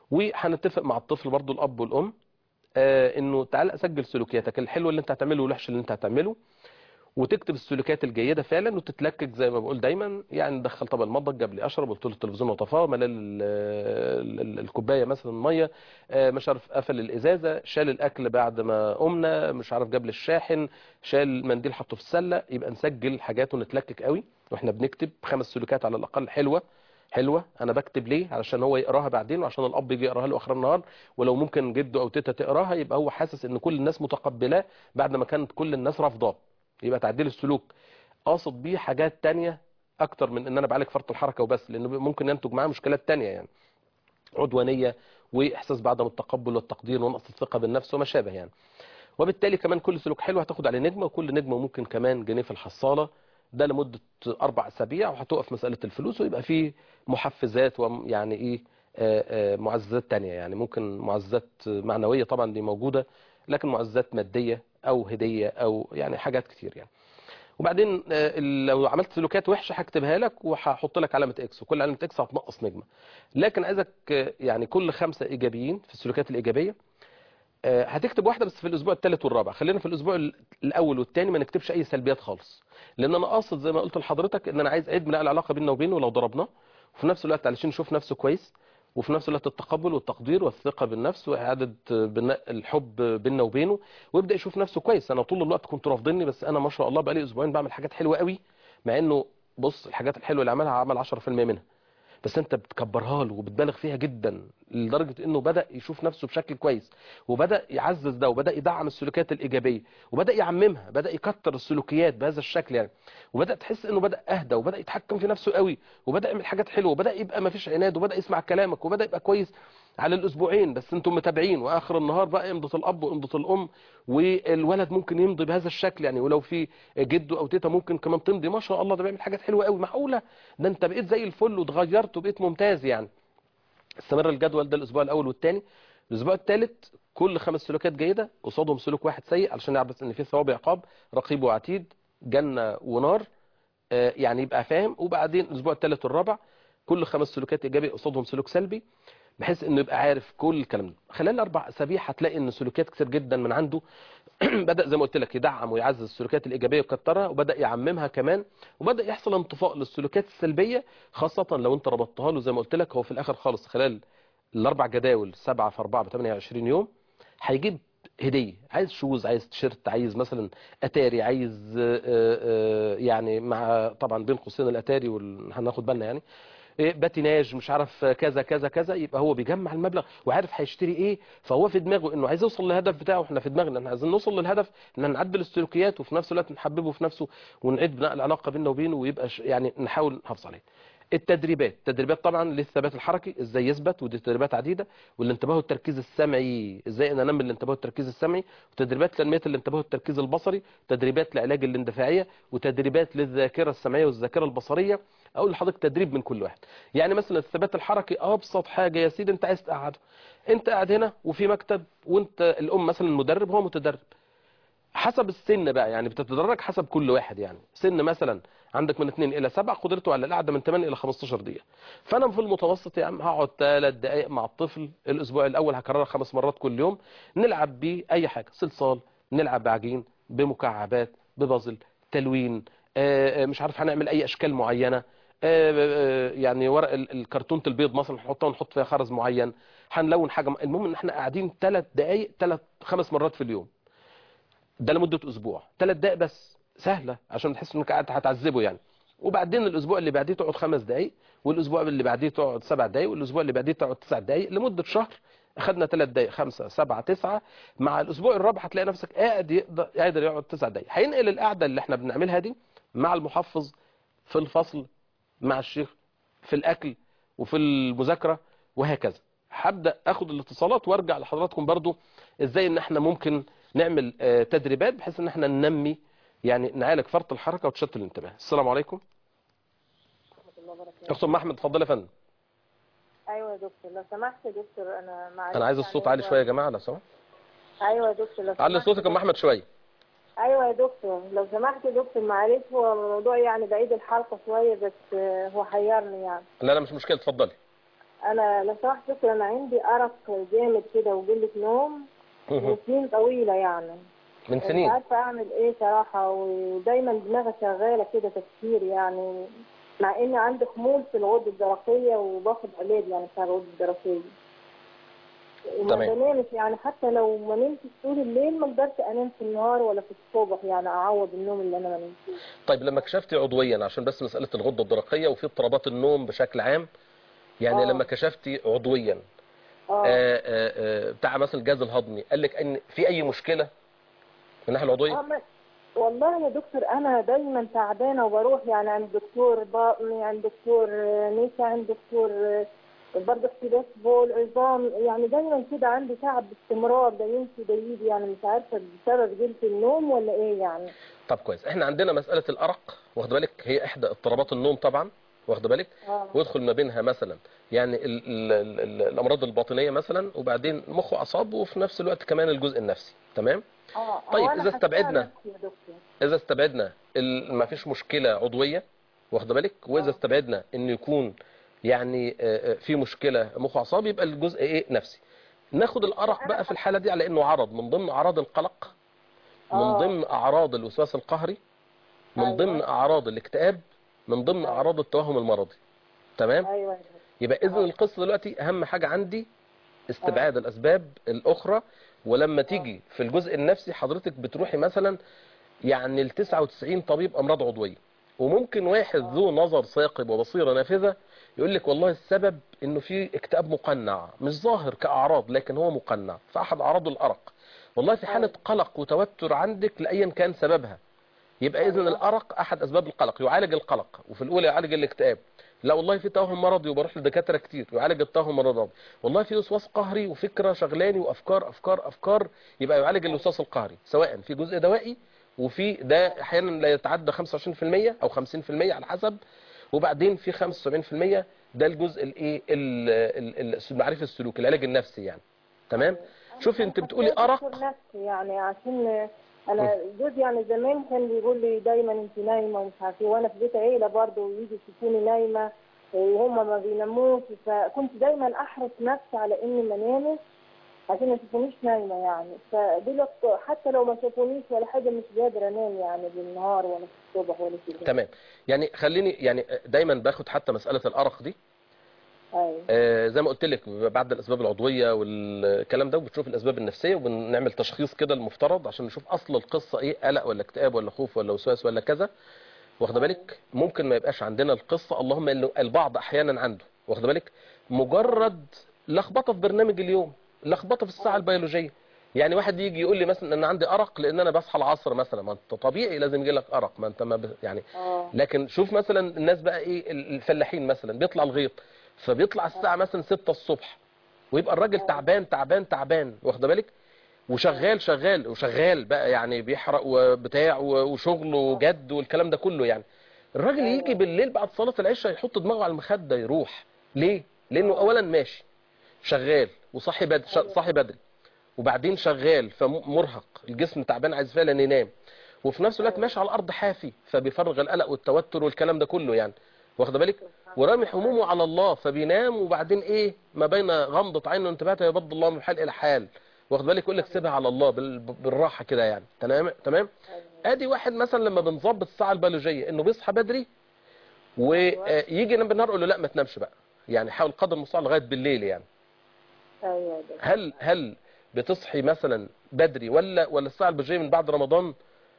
Speaker 1: وهنتفق مع الطفل برضو الاب والام آه، انه تعال اسجل سلوكياتك الحلو اللي انت هتعمله والوحش اللي انت هتعمله وتكتب السلوكيات الجيده فعلا وتتلكك زي ما بقول دايما يعني ندخل طبق المطبخ جاب لي اشرب قلت له التلفزيون وطفاه ملى ال- ال- الكوبايه مثلا ميه آه، مش عارف قفل الازازه شال الاكل بعد ما قمنا مش عارف جاب لي الشاحن شال منديل حطه في السله يبقى نسجل حاجات ونتلكك قوي واحنا بنكتب خمس سلوكات على الاقل حلوه حلوه انا بكتب ليه علشان هو يقراها بعدين وعشان الاب يجي يقراها له اخر النهار ولو ممكن جده او تيتا تقراها يبقى هو حاسس ان كل الناس متقبلاه بعد ما كانت كل الناس رافضاه يبقى تعديل السلوك قاصد بيه حاجات تانية اكتر من ان انا بعالج فرط الحركه وبس لانه ممكن ينتج معاه مشكلات تانية يعني عدوانيه واحساس بعدم التقبل والتقدير ونقص الثقه بالنفس وما شابه يعني وبالتالي كمان كل سلوك حلو هتاخد عليه نجمه وكل نجمه ممكن كمان جنيه في الحصاله ده لمده اربع اسابيع وهتقف مساله الفلوس ويبقى فيه محفزات ويعني ايه آه، آه، معززات تانية يعني ممكن معززات معنويه طبعا دي موجوده لكن معززات ماديه او هديه او يعني حاجات كتير يعني وبعدين آه، لو عملت سلوكيات وحشه هكتبها لك وهحط لك علامه اكس وكل علامه اكس هتنقص نجمه لكن عايزك آه، يعني كل خمسه ايجابيين في السلوكيات الايجابيه آه، هتكتب واحده بس في الاسبوع الثالث والرابع خلينا في الاسبوع ال- الاول والثاني ما نكتبش اي سلبيات خالص لان انا قاصد زي ما قلت لحضرتك ان انا عايز عيد بناء العلاقه بيننا وبينه لو ضربناه وفي نفس الوقت علشان يشوف نفسه كويس وفي نفس الوقت التقبل والتقدير والثقه بالنفس واعاده بناء الحب بيننا وبينه ويبدا يشوف نفسه كويس انا طول الوقت كنت رافضني بس انا ما شاء الله بقالي اسبوعين بعمل حاجات حلوه قوي مع انه بص الحاجات الحلوه اللي عملها عمل 10% منها بس انت بتكبرها له وبتبالغ فيها جدا لدرجه انه بدا يشوف نفسه بشكل كويس وبدا يعزز ده وبدا يدعم السلوكيات الايجابيه وبدا يعممها بدا يكتر السلوكيات بهذا الشكل يعني وبدا تحس انه بدا اهدى وبدا يتحكم في نفسه قوي وبدا يعمل حاجات حلوه وبدا يبقى ما فيش عناد وبدا يسمع كلامك وبدا يبقى كويس على الاسبوعين بس انتم متابعين واخر النهار بقى يمضة الاب ويمضة الام والولد ممكن يمضي بهذا الشكل يعني ولو في جده او تيتا ممكن كمان تمضي ما شاء الله ده بيعمل حاجات حلوه قوي معقوله ده انت بقيت زي الفل واتغيرت وبقيت ممتاز يعني استمر الجدول ده الاسبوع الاول والثاني الاسبوع الثالث كل خمس سلوكات جيده قصادهم سلوك واحد سيء علشان يعرف ان في ثواب عقاب رقيب وعتيد جنه ونار آه، يعني يبقى فاهم وبعدين الاسبوع الثالث والرابع كل خمس سلوكات ايجابي قصادهم سلوك سلبي بحيث انه يبقى عارف كل الكلام ده خلال اربع اسابيع هتلاقي ان سلوكيات كتير جدا من عنده بدا زي ما قلت لك يدعم ويعزز السلوكيات الايجابيه ويكترها وبدا يعممها كمان وبدا يحصل انطفاء للسلوكيات السلبيه خاصه لو انت ربطتها له زي ما قلت لك هو في الاخر خالص خلال الاربع جداول 7 في 4 ب 28 يوم هيجيب هديه عايز شوز عايز تيشيرت عايز مثلا اتاري عايز آه، آه، يعني مع طبعا بين قوسين الاتاري وال- هناخد بالنا يعني إيه، باتيناج مش عارف كذا كذا كذا يبقى هو بيجمع المبلغ وعارف هيشتري ايه فهو في دماغه انه عايز يوصل للهدف بتاعه احنا في دماغنا احنا عايزين نوصل للهدف ان نعدل السلوكيات وفي نفس الوقت نحببه في نفسه ونعيد بناء العلاقه بيننا وبينه ويبقى ش- يعني نحاول نحافظ عليه التدريبات التدريبات طبعا للثبات الحركي ازاي يثبت ودي تدريبات عديده والانتباه والتركيز السمعي ازاي انا انمي الانتباه والتركيز السمعي وتدريبات تنميه الانتباه والتركيز البصري تدريبات لعلاج الاندفاعيه وتدريبات للذاكره السمعيه والذاكره البصريه اقول لحضرتك تدريب من كل واحد يعني مثلا الثبات الحركي ابسط حاجه يا سيدي انت عايز تقعده انت قاعد هنا وفي مكتب وانت الام مثلا مدرب هو متدرب حسب السن بقى يعني بتتدرج حسب كل واحد يعني سن مثلا عندك من 2 الى 7 قدرته على القعده من 8 الى 15 دقيقه فانا في المتوسط يا عم هقعد 3 دقائق مع الطفل الاسبوع الاول هكررها خمس مرات كل يوم نلعب بيه اي حاجه صلصال نلعب بعجين بمكعبات ببازل تلوين آه، آه، مش عارف هنعمل اي اشكال معينه آه، آه، يعني ورق ال- الكرتونه البيض مثلا نحطها ونحط فيها خرز معين هنلون حاجه م- المهم ان احنا قاعدين 3 دقائق 3 خمس مرات في اليوم ده لمده اسبوع ثلاث دقائق بس سهله عشان تحس انك قاعد هتعذبه يعني وبعدين الاسبوع اللي بعديه تقعد خمس دقائق والاسبوع اللي بعديه تقعد سبع دقائق والاسبوع اللي بعديه تقعد تسع دقائق لمده شهر اخذنا ثلاث دقائق خمسة سبعة تسعة مع الاسبوع الرابع هتلاقي نفسك قاعد يقدر قادر يقعد تسع دقائق هينقل القعده اللي احنا بنعملها دي مع المحفظ في الفصل مع الشيخ في الاكل وفي المذاكره وهكذا هبدا اخد الاتصالات وارجع لحضراتكم برضو ازاي ان احنا ممكن نعمل آه، تدريبات بحيث ان احنا ننمي يعني نعالج فرط الحركه وتشتت الانتباه السلام عليكم دكتور محمد اتفضل يا فندم
Speaker 2: ايوه يا دكتور لو سمحت يا دكتور انا معلش
Speaker 1: انا عايز الصوت عالي شويه يا جماعه لو سمحت
Speaker 2: ايوه يا دكتور لو
Speaker 1: علي
Speaker 2: سمحت
Speaker 1: صوتك يا ام احمد شويه
Speaker 2: ايوه يا دكتور لو سمحت يا دكتور معلش هو موضوع يعني بعيد الحلقه شويه بس آه، هو حيرني يعني
Speaker 1: لا لا مش مشكله اتفضلي
Speaker 2: انا لو سمحت يا دكتور انا عندي ارق جامد كده وقله نوم من سنين طويله يعني
Speaker 1: من
Speaker 2: مش
Speaker 1: سنين
Speaker 2: عارفه اعمل ايه صراحه ودايما دماغي شغاله كده تفكير يعني مع اني عندي خمول في الغده الدرقيه وباخد علاج يعني بتاع الغده الدرقيه وما
Speaker 1: تمام.
Speaker 2: بنامش يعني حتى لو ما نمتش طول الليل ما اقدرش انام في النهار ولا في الصبح يعني اعوض النوم اللي انا ما نمتوش
Speaker 1: طيب لما كشفتي عضويا عشان بس مساله الغده الدرقيه وفي اضطرابات النوم بشكل عام يعني
Speaker 2: آه.
Speaker 1: لما كشفتي عضويا
Speaker 2: اه
Speaker 1: آه، آه، آه، بتاع مثلا الجهاز الهضمي قال لك ان في اي مشكله من الناحيه العضويه
Speaker 2: آه، ما- والله يا دكتور انا دايما تعبانه وبروح يعني عند دكتور باطني عند دكتور آه، نسا عند دكتور آه، برضه اختلاف بول عظام يعني دايما كده عندي تعب باستمرار ده يمشي ده يجي يعني مش عارفه بسبب قله النوم ولا ايه يعني
Speaker 1: طب كويس احنا عندنا مساله الارق واخد بالك هي احدى اضطرابات النوم طبعا واخد بالك
Speaker 2: اه
Speaker 1: ويدخل ما بينها مثلا يعني ال ال ال ال الامراض الباطنيه مثلا وبعدين مخ واعصاب وفي نفس الوقت كمان الجزء النفسي تمام
Speaker 2: اه
Speaker 1: طيب،
Speaker 2: هو أنا
Speaker 1: إذا
Speaker 2: حاساها
Speaker 1: استبعدنا-
Speaker 2: نفسي يا دكتور
Speaker 1: اذا استبعدنا ال- ما فيش مشكله عضويه واخد بالك واذا
Speaker 2: آه.
Speaker 1: استبعدنا ان يكون يعني آه، آه، في مشكله مخ واعصاب يبقى الجزء ايه نفسي ناخد الارق بقى في الحاله دي على انه عرض من ضمن اعراض القلق من
Speaker 2: آه.
Speaker 1: ضمن اعراض الوسواس القهري من
Speaker 2: أيوة.
Speaker 1: ضمن اعراض الاكتئاب من ضمن
Speaker 2: أيوة.
Speaker 1: اعراض التوهم المرضي تمام
Speaker 2: ايوه يا دكتور.
Speaker 1: يبقى اذا
Speaker 2: آه.
Speaker 1: القصه دلوقتي اهم حاجه عندي استبعاد الاسباب الاخرى ولما تيجي في الجزء النفسي حضرتك بتروحي مثلا يعني ل 99 طبيب امراض عضويه وممكن واحد ذو نظر ثاقب وبصيره نافذه يقول لك والله السبب انه في اكتئاب مقنع مش ظاهر كاعراض لكن هو مقنع فاحد اعراضه الارق والله في حاله قلق وتوتر عندك لايا كان سببها يبقى اذا الارق احد اسباب القلق يعالج القلق وفي الاولى يعالج الاكتئاب لا والله في توهم مرضي وبروح لدكاتره كتير يعالج التوهم المرضي والله في وسواس قهري وفكره شغلاني وافكار افكار افكار يبقى يعالج الوسواس القهري سواء في جزء دوائي وفي ده احيانا لا يتعدى 25% او 50% على حسب وبعدين في 75% ده الجزء الايه ال- ال- ال- معرفه السلوك العلاج النفسي يعني تمام شوفي انت بتقولي
Speaker 2: حسيت
Speaker 1: ارق
Speaker 2: دكتور نفسي يعني عشان انا جوزي يعني زمان كان بيقول لي دايما انت نايمه ومش عارفه ايه وانا في بيت عيله برضه ويجي يشوفوني نايمه وهم ما بيناموش فكنت دايما احرص نفسي على اني ما انامش عشان ما يشوفونيش نايمه يعني فبيقول لك حتى لو ما شافونيش ولا حاجه مش قادره انام يعني بالنهار ولا في الصبح ولا كده
Speaker 1: تمام يعني خليني يعني دايما باخد حتى مساله الارق دي
Speaker 2: ايوه
Speaker 1: آه، زي ما قلت لك بعد الاسباب العضويه والكلام ده وبتشوف الاسباب النفسيه وبنعمل تشخيص كده المفترض عشان نشوف اصل القصه ايه قلق ولا اكتئاب ولا خوف ولا وسواس ولا كذا واخده بالك ممكن ما يبقاش عندنا القصه اللهم إنه البعض احيانا عنده واخده بالك مجرد لخبطه في برنامج اليوم لخبطه في الساعه البيولوجيه يعني واحد يجي يقول لي مثلا ان عندي ارق لان انا بصحى العصر مثلا ما انت طبيعي لازم يجي لك ارق ما انت ما ب... يعني
Speaker 2: اه
Speaker 1: لكن شوف مثلا الناس بقى ايه الفلاحين مثلا بيطلع الغيط فبيطلع الساعه مثلا 6 الصبح ويبقى الراجل تعبان تعبان تعبان واخده بالك وشغال شغال وشغال بقى يعني بيحرق وبتاع وشغله جد والكلام ده كله يعني الراجل يجي بالليل بعد صلاه العشاء يحط دماغه على المخده يروح ليه لانه اولا ماشي شغال وصاحي بدري صاحي بدري وبعدين شغال فمرهق الجسم تعبان عايز فعلا ينام وفي نفس الوقت ماشي على الارض حافي فبيفرغ القلق والتوتر والكلام ده كله يعني واخده بالك ورامي همومه على الله فبينام وبعدين ايه ما بين غمضة عين وانتباهته يبض الله من حال الى حال واخد بالك يقول لك سيبها على الله بال- بالراحه كده يعني تمام تمام ادي واحد مثلا لما بنظبط الساعه البيولوجيه انه بيصحى بدري ويجي ينام بالنهار اقول له لا ما تنامش بقى يعني حاول قدر المستطاع لغايه بالليل يعني
Speaker 2: ايوه ده
Speaker 1: هل هل بتصحي مثلا بدري ولا ولا الساعه البيولوجيه من بعد رمضان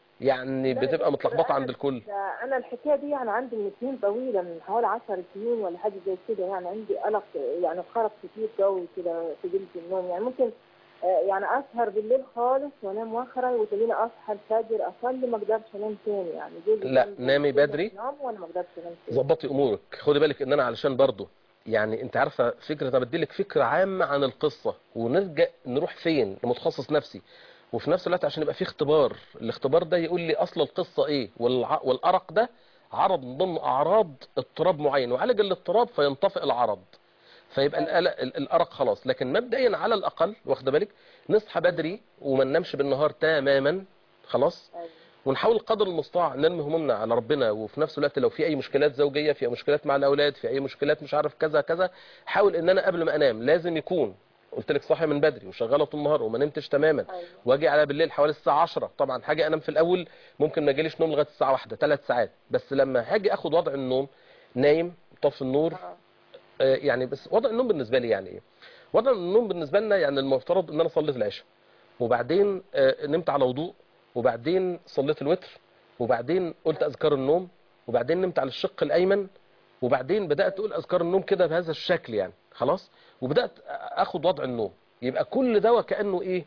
Speaker 1: يعني
Speaker 2: لا،
Speaker 1: بتبقى
Speaker 2: بس
Speaker 1: متلخبطه
Speaker 2: أنا-
Speaker 1: عند الكل
Speaker 2: ده انا الحكايه دي يعني عندي من سنين طويله من حوالي 10 سنين ولا حاجه زي كده يعني عندي قلق يعني خرف كتير قوي كده في جلد النوم يعني ممكن آه، يعني اسهر بالليل خالص وانام واخرج وتلاقيني اصحى الفجر اصلي ما اقدرش انام تاني يعني جوزي
Speaker 1: لا،
Speaker 2: كان
Speaker 1: نامي
Speaker 2: بيقول
Speaker 1: بدري.
Speaker 2: انام وانا ما اقدرش انام تاني
Speaker 1: ظبطي امورك خدي بالك ان انا علشان برضو يعني انت عارفه فكره انا بديلك فكره عامه عن القصه ونرجع نروح فين لمتخصص نفسي وفي نفس الوقت عشان يبقى في اختبار الاختبار ده يقول لي اصل القصه ايه والع... والارق ده عرض من ضمن اعراض اضطراب معين وعالج الاضطراب فينطفئ العرض فيبقى القلق ال- الارق خلاص لكن مبدئيا على الاقل واخده بالك نصحى بدري وما ننامش بالنهار تماما خلاص
Speaker 2: أيوة.
Speaker 1: ونحاول قدر المستطاع نرمي همومنا على ربنا وفي نفس الوقت لو في اي مشكلات زوجيه في أي مشكلات مع الاولاد في اي مشكلات مش عارف كذا كذا حاول ان انا قبل ما انام لازم يكون قلت لك صاحي من بدري وشغاله طول النهار وما نمتش تماما
Speaker 2: أيوة.
Speaker 1: واجي على بالليل حوالي الساعه 10 طبعا حاجه انام في الاول ممكن ما يجيليش نوم لغايه الساعه 1 ثلاث ساعات بس لما هاجي اخد وضع النوم نايم طفي النور
Speaker 2: آه.
Speaker 1: آه، يعني بس وضع النوم بالنسبه لي يعني ايه وضع النوم بالنسبه لنا يعني المفترض ان انا صليت العشاء وبعدين آه، نمت على وضوء وبعدين صليت الوتر وبعدين قلت اذكار النوم وبعدين نمت على الشق الايمن وبعدين بدات اقول اذكار النوم كده بهذا الشكل يعني خلاص وبدات اخد وضع النوم يبقى كل ده وكانه ايه